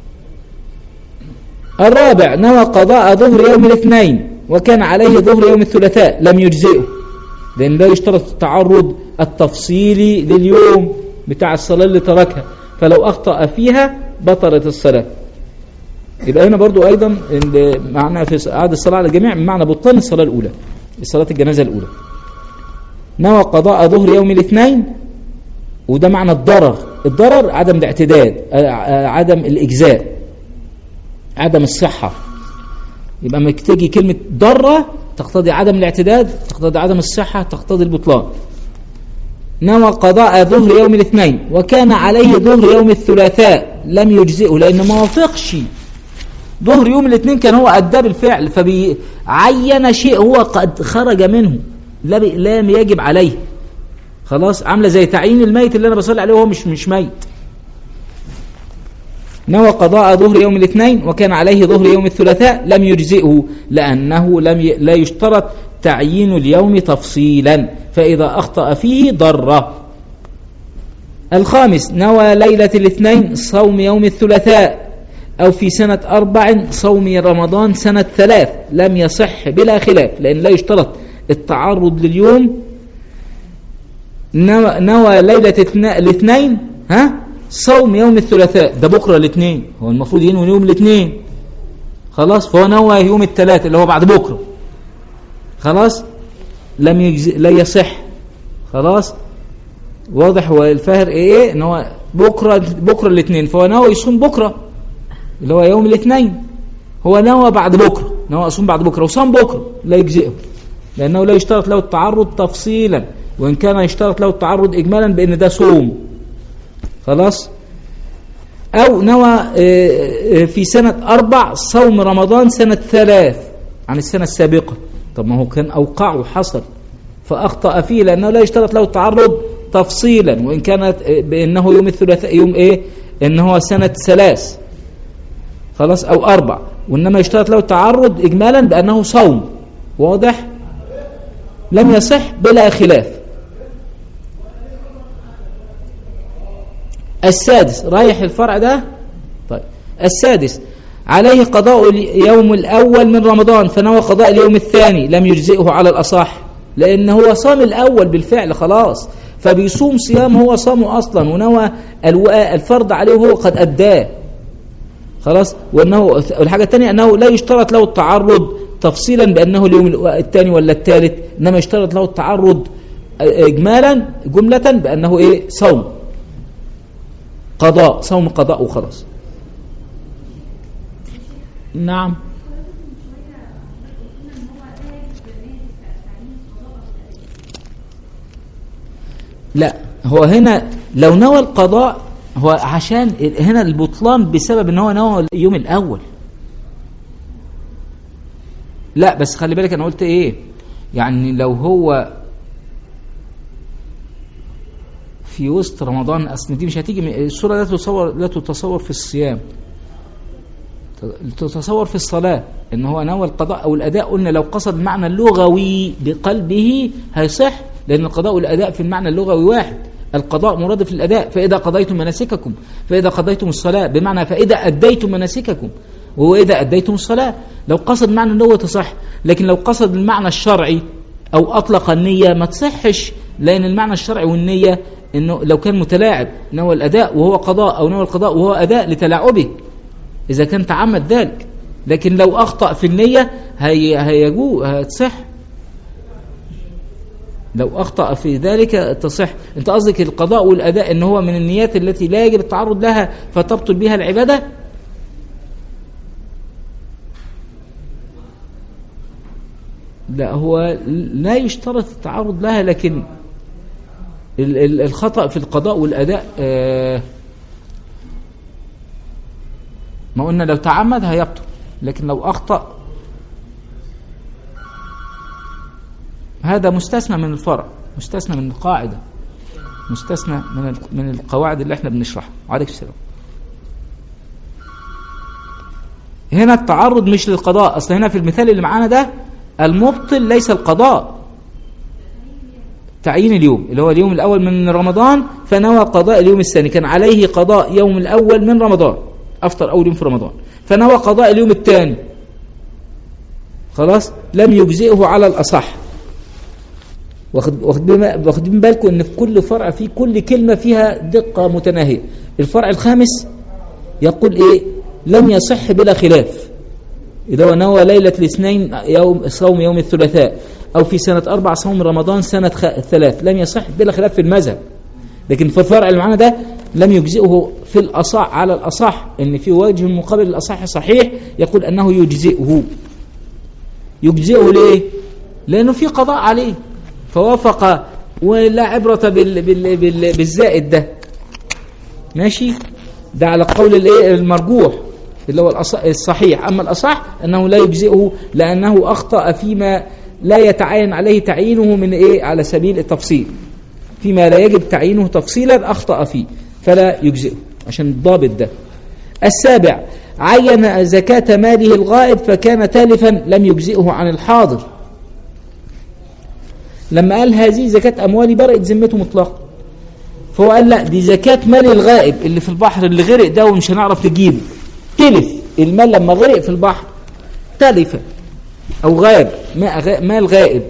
الرابع نوى قضاء ظهر يوم الاثنين وكان عليه ظهر يوم الثلاثاء لم يجزئه لأن لا يشترط التعرض التفصيلي لليوم بتاع الصلاة اللي تركها فلو أخطأ فيها بطلت الصلاة يبقى هنا برضو أيضا معنى في عاد الصلاة على الجميع معنى بطلان الصلاة الأولى صلاة الجنازة الأولى نوى قضاء ظهر يوم الاثنين وده معنى الضرر الضرر عدم الاعتداد عدم الإجزاء عدم الصحة يبقى ما تيجي كلمة ضرة تقتضي عدم الاعتداد تقتضي عدم الصحة تقتضي البطلان نوى قضاء ظهر يوم الاثنين وكان عليه ظهر يوم الثلاثاء لم يجزئه لأنه ما وافقش ظهر يوم الاثنين كان هو أداه بالفعل فبيعين شيء هو قد خرج منه لا يجب عليه خلاص عامله زي تعيين الميت اللي انا بصلي عليه وهو مش مش ميت نوى قضاء ظهر يوم الاثنين وكان عليه ظهر يوم الثلاثاء لم يجزئه لأنه لم ي... لا يشترط تعيين اليوم تفصيلا فإذا أخطأ فيه ضر الخامس نوى ليلة الاثنين صوم يوم الثلاثاء أو في سنة أربع صوم رمضان سنة ثلاث لم يصح بلا خلاف لأن لا يشترط التعرض لليوم نوى, نوى ليلة الاثنين ها صوم يوم الثلاثاء ده بكرة الاثنين هو المفروض ينوي يوم الاثنين خلاص فهو نوى يوم الثلاث اللي هو بعد بكرة خلاص لم يجزي لا يصح خلاص واضح هو الفاهر ايه ان هو بكرة بكرة الاثنين فهو نوى يصوم بكرة اللي هو يوم الاثنين هو نوى بعد بكرة نوى يصوم بعد بكرة وصام بكرة لا يجزئه لأنه لا يشترط له التعرض تفصيلا وإن كان يشترط له التعرض إجمالا بأن ده صوم خلاص أو نوى في سنة أربع صوم رمضان سنة ثلاث عن السنة السابقة طب ما هو كان أوقع وحصل فأخطأ فيه لأنه لا يشترط له التعرض تفصيلا وإن كانت بأنه يوم الثلاثاء يوم إيه إن هو سنة ثلاث خلاص أو أربع وإنما يشترط له التعرض إجمالا بأنه صوم واضح لم يصح بلا خلاف السادس رايح الفرع ده طيب السادس عليه قضاء اليوم الأول من رمضان فنوى قضاء اليوم الثاني لم يجزئه على الأصح لأن هو صام الأول بالفعل خلاص فبيصوم صيام هو صامه أصلا ونوى الوقاء الفرض عليه وهو قد أداه خلاص وأنه الحاجة الثانية أنه لا يشترط له التعرض تفصيلا بأنه اليوم الثاني ولا الثالث إنما يشترط له التعرض إجمالا جملة بأنه إيه صوم قضاء صوم قضاء وخلاص نعم لا هو هنا لو نوى القضاء هو عشان هنا البطلان بسبب ان هو نوى اليوم الاول لا بس خلي بالك انا قلت ايه يعني لو هو في وسط رمضان اصل دي مش هتيجي الصوره لا تتصور لا تتصور في الصيام تتصور في الصلاة ان هو نوى القضاء او الاداء قلنا لو قصد المعنى اللغوي بقلبه هيصح لان القضاء والاداء في المعنى اللغوي واحد القضاء مرادف للاداء فاذا قضيتم مناسككم فاذا قضيتم الصلاة بمعنى فاذا اديتم مناسككم وهو اذا اديتم الصلاة لو قصد معنى اللغة تصح لكن لو قصد المعنى الشرعي او اطلق النية ما تصحش لان المعنى الشرعي والنية انه لو كان متلاعب نوى الاداء وهو قضاء او نوى القضاء وهو اداء لتلاعبه إذا كان تعمد ذلك لكن لو أخطأ في النية هي هيجو هتصح لو أخطأ في ذلك تصح أنت قصدك القضاء والأداء إن هو من النيات التي لا يجب التعرض لها فتبطل بها العبادة لا هو لا يشترط التعرض لها لكن الخطأ في القضاء والأداء آه ما قلنا لو تعمد هيبطل لكن لو أخطأ هذا مستثنى من الفرع مستثنى من القاعدة مستثنى من من القواعد اللي احنا بنشرحها عليك السلام هنا التعرض مش للقضاء اصل هنا في المثال اللي معانا ده المبطل ليس القضاء تعيين اليوم اللي هو اليوم الاول من رمضان فنوى قضاء اليوم الثاني كان عليه قضاء يوم الاول من رمضان أفطر أول يوم في رمضان فنوى قضاء اليوم الثاني خلاص لم يجزئه على الأصح واخدين بالكم ان في كل فرع في كل كلمة فيها دقة متناهية الفرع الخامس يقول ايه لم يصح بلا خلاف إذا هو نوى ليلة الاثنين يوم صوم يوم الثلاثاء أو في سنة أربع صوم رمضان سنة ثلاث لم يصح بلا خلاف في المذهب لكن في الفرع اللي معانا ده لم يجزئه في الأصح على الأصح إن في وجه مقابل الأصح صحيح يقول أنه يجزئه يجزئه ليه لأنه في قضاء عليه فوافق ولا عبرة بال بال بال بالزائد ده ماشي ده على قول الايه المرجوح اللي هو الصحيح أما الأصح أنه لا يجزئه لأنه أخطأ فيما لا يتعين عليه تعيينه من إيه على سبيل التفصيل فيما لا يجب تعيينه تفصيلا أخطأ فيه فلا يجزئه عشان الضابط ده السابع عين زكاة ماله الغائب فكان تالفا لم يجزئه عن الحاضر لما قال هذه زكاة أموالي برئت ذمته مطلقا فهو قال لا دي زكاة مال الغائب اللي في البحر اللي غرق ده ومش هنعرف نجيبه تلف المال لما غرق في البحر تلف أو غاب مال غائب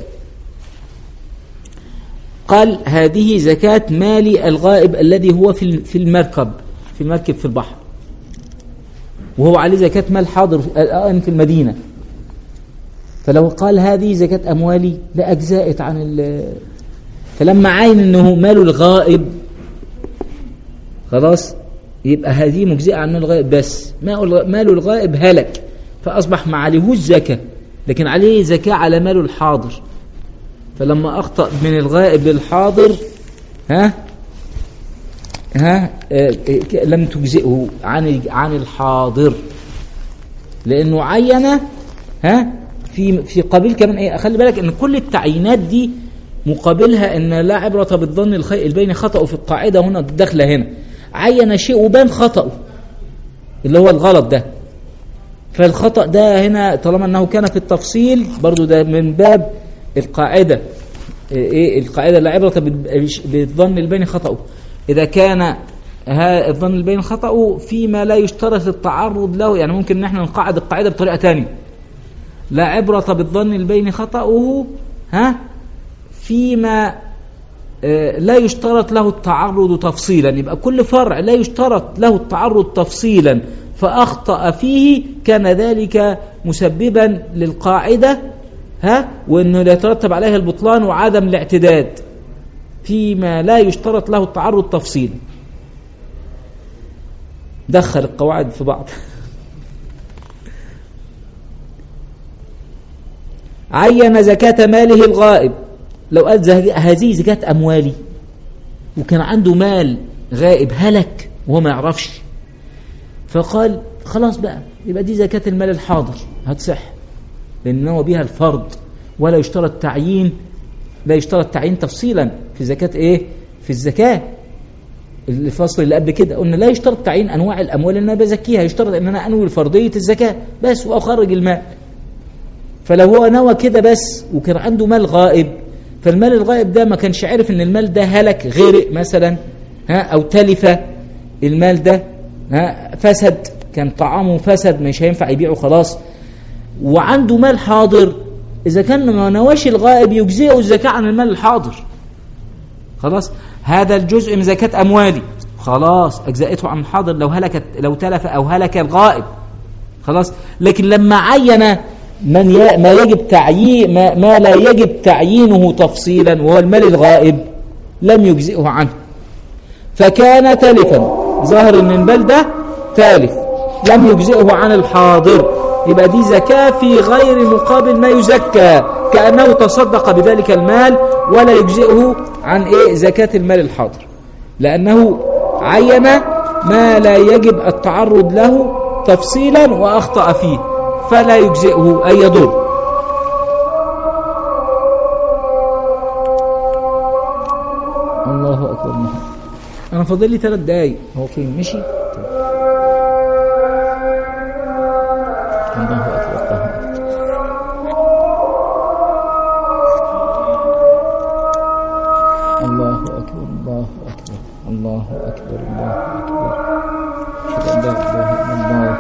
قال هذه زكاة مال الغائب الذي هو في المركب في المركب في البحر وهو عليه زكاة مال حاضر الآن في المدينة فلو قال هذه زكاة أموالي لأجزائت عن ال فلما عاين أنه مال الغائب خلاص يبقى هذه مجزئة عن مال الغائب بس مال الغائب هلك فأصبح ما عليهوش زكاة لكن عليه زكاة على مال الحاضر فلما أخطأ من الغائب للحاضر ها ها آه لم تجزئه عن عن الحاضر لأنه عين ها في في قبيل كمان ايه خلي بالك ان كل التعيينات دي مقابلها ان لا عبرة بالظن البين خطأه في القاعدة هنا داخله هنا عين شيء وبان خطأه اللي هو الغلط ده فالخطأ ده هنا طالما أنه كان في التفصيل برضو ده من باب القاعدة إيه القاعدة لا عبرة بال- بالظن البين خطأه إذا كان ها الظن البين خطأه فيما لا يشترط التعرض له يعني ممكن ان احنا نقعد القاعدة بطريقة تانية لا عبرة بالظن البين خطأه ها فيما آه، لا يشترط له التعرض تفصيلا يبقى كل فرع لا يشترط له التعرض تفصيلا فأخطأ فيه كان ذلك مسببا للقاعدة ها وأنه لا يترتب عليها البطلان وعدم الاعتداد فيما لا يشترط له التعرض تفصيلا دخل القواعد في بعض عين زكاة ماله الغائب لو قال زه- هذه زكاة أموالي وكان عنده مال غائب هلك وهو ما يعرفش فقال خلاص بقى يبقى دي زكاة المال الحاضر هتصح لأن هو بها الفرض ولا يشترط تعيين لا يشترط تعيين تفصيلا في زكاة ايه في الزكاة الفصل اللي قبل كده قلنا لا يشترط تعيين انواع الاموال ان انا بزكيها يشترط ان انا انوي فرضيه الزكاه بس واخرج المال فلو هو نوى كده بس وكان عنده مال غائب فالمال الغائب ده ما كانش عارف ان المال ده هلك غرق مثلا ها او تلف المال ده ها فسد كان طعامه فسد مش هينفع يبيعه خلاص وعنده مال حاضر اذا كان ما نواش الغائب يجزئه الزكاه عن المال الحاضر خلاص هذا الجزء من زكاة أموالي خلاص أجزأته عن الحاضر لو هلكت لو تلف أو هلك الغائب خلاص لكن لما عين من ي... ما يجب تعيين ما... ما لا يجب تعيينه تفصيلا وهو المال الغائب لم يجزئه عنه فكان تالفا ظاهر ان المال ده تالف لم يجزئه عن الحاضر يبقى دي زكاة في غير مقابل ما يزكى كأنه تصدق بذلك المال ولا يجزئه عن إيه زكاة المال الحاضر لأنه عين ما لا يجب التعرض له تفصيلا وأخطأ فيه فلا يجزئه أي يضر الله أكبر أنا فاضل لي ثلاث دقايق هو فين مشي طيب. الله أكبر الله أكبر الله أكبر الله أكبر الله أكبر أشهد أن لا إله إلا الله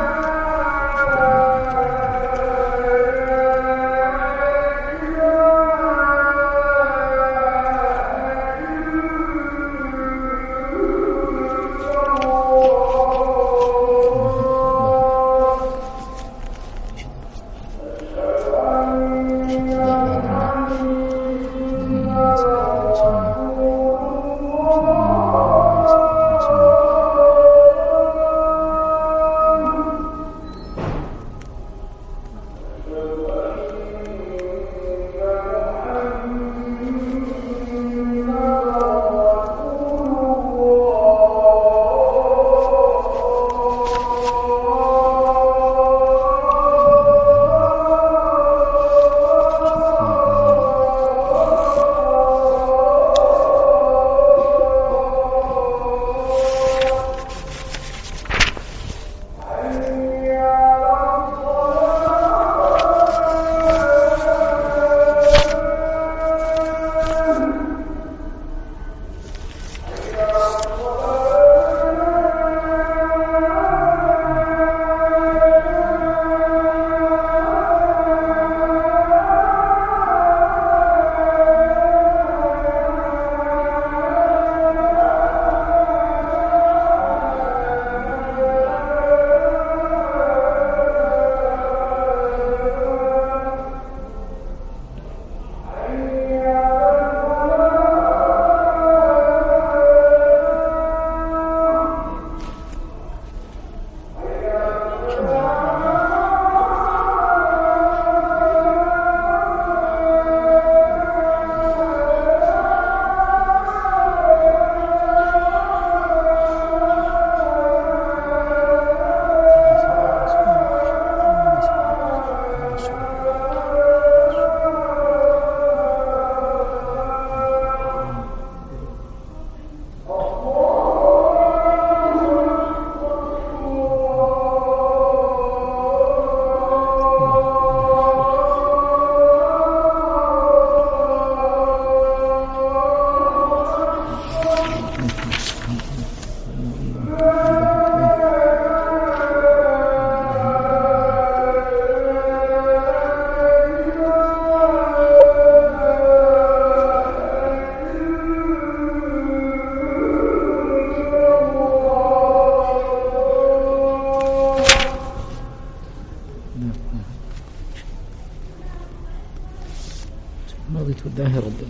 رضيت بالله ربا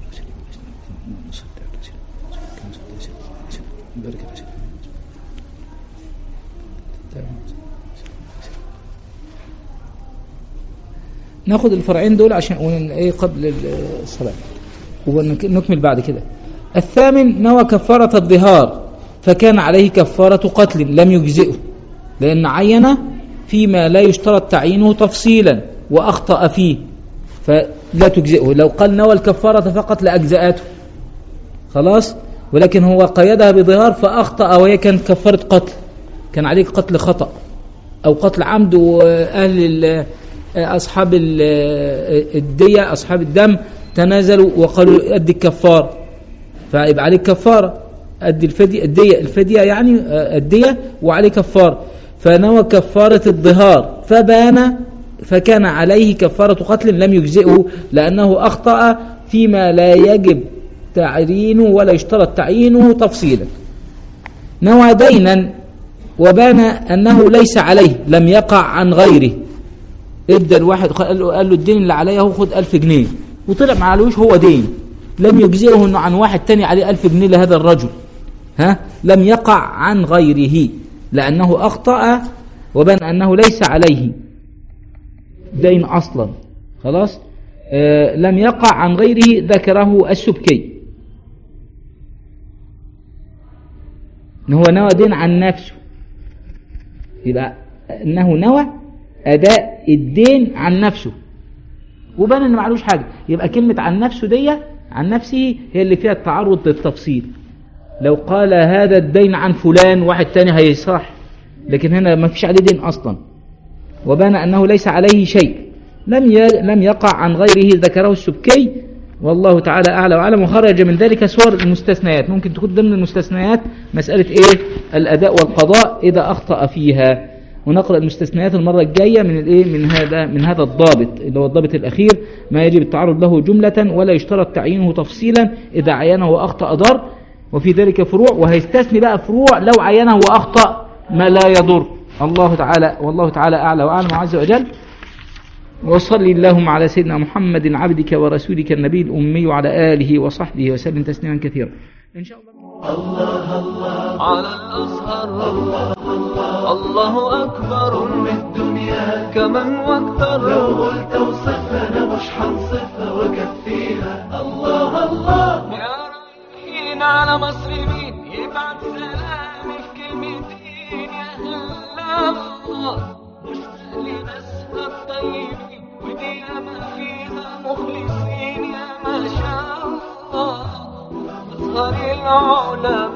ناخد الفرعين دول عشان ون- ايه قبل الصلاة ونكمل بعد كده الثامن نوى كفارة الظهار فكان عليه كفارة قتل لم يجزئه لأن عين فيما لا يشترط تعيينه تفصيلا وأخطأ فيه فلا تجزئه لو قال نوى الكفارة فقط لأجزأته خلاص ولكن هو قيدها بظهار فأخطأ وهي كانت كفارة قتل كان عليك قتل خطأ أو قتل عمد وأهل ال- أصحاب ال- الدية أصحاب الدم تنازلوا وقالوا أدي الكفارة فيبقى عليك كفارة أدي الفدية الدية الفدية يعني آه، الدية وعليه كفارة فنوى كفارة الظهار فبان فكان عليه كفارة قتل لم يجزئه لأنه أخطأ فيما لا يجب تعيينه ولا يشترط تعيينه تفصيلا نوى دينا وبان أنه ليس عليه لم يقع عن غيره ادى الواحد قال له, قال له الدين اللي عليا هو خد ألف جنيه وطلع ما عليهوش هو دين لم يجزئه انه عن واحد تاني عليه ألف جنيه لهذا الرجل ها لم يقع عن غيره لأنه أخطأ وبان أنه ليس عليه دين أصلا خلاص آه لم يقع عن غيره ذكره السبكي إن هو نوى دين عن نفسه يبقى انه نوى اداء الدين عن نفسه وبان ان معلوش حاجه يبقى كلمه عن نفسه دي عن نفسه هي اللي فيها التعرض للتفصيل لو قال هذا الدين عن فلان واحد تاني هيصح لكن هنا ما فيش عليه دين اصلا وبان انه ليس عليه شيء لم ي... لم يقع عن غيره ذكره السبكي والله تعالى اعلى واعلم وخرج من ذلك صور المستثنيات ممكن تكون ضمن المستثنيات مساله ايه الاداء والقضاء اذا اخطا فيها ونقرا المستثنيات المره الجايه من الايه من هذا من هذا الضابط اللي هو الضابط الاخير ما يجب التعرض له جمله ولا يشترط تعيينه تفصيلا اذا عينه واخطا ضر وفي ذلك فروع وهيستثني بقى فروع لو عينه واخطا ما لا يضر الله تعالى والله تعالى اعلى واعلم عز وجل وصلي اللهم على سيدنا محمد عبدك ورسولك النبي الأمي وعلى آله وصحبه وسلم تسليما كثيرا إن شاء الله على الأزهر الله أكبر الدنيا كمن واكثر لو قلت اوصفها مش حنصفها وكفيها الله الله يا رايحين على مصر مين يبعت سلامي في كلمتين يا هلا الله مشتاق لناسها الطيبين ودي ما فيها مخلصين يا ما شاء الله أزهر العلماء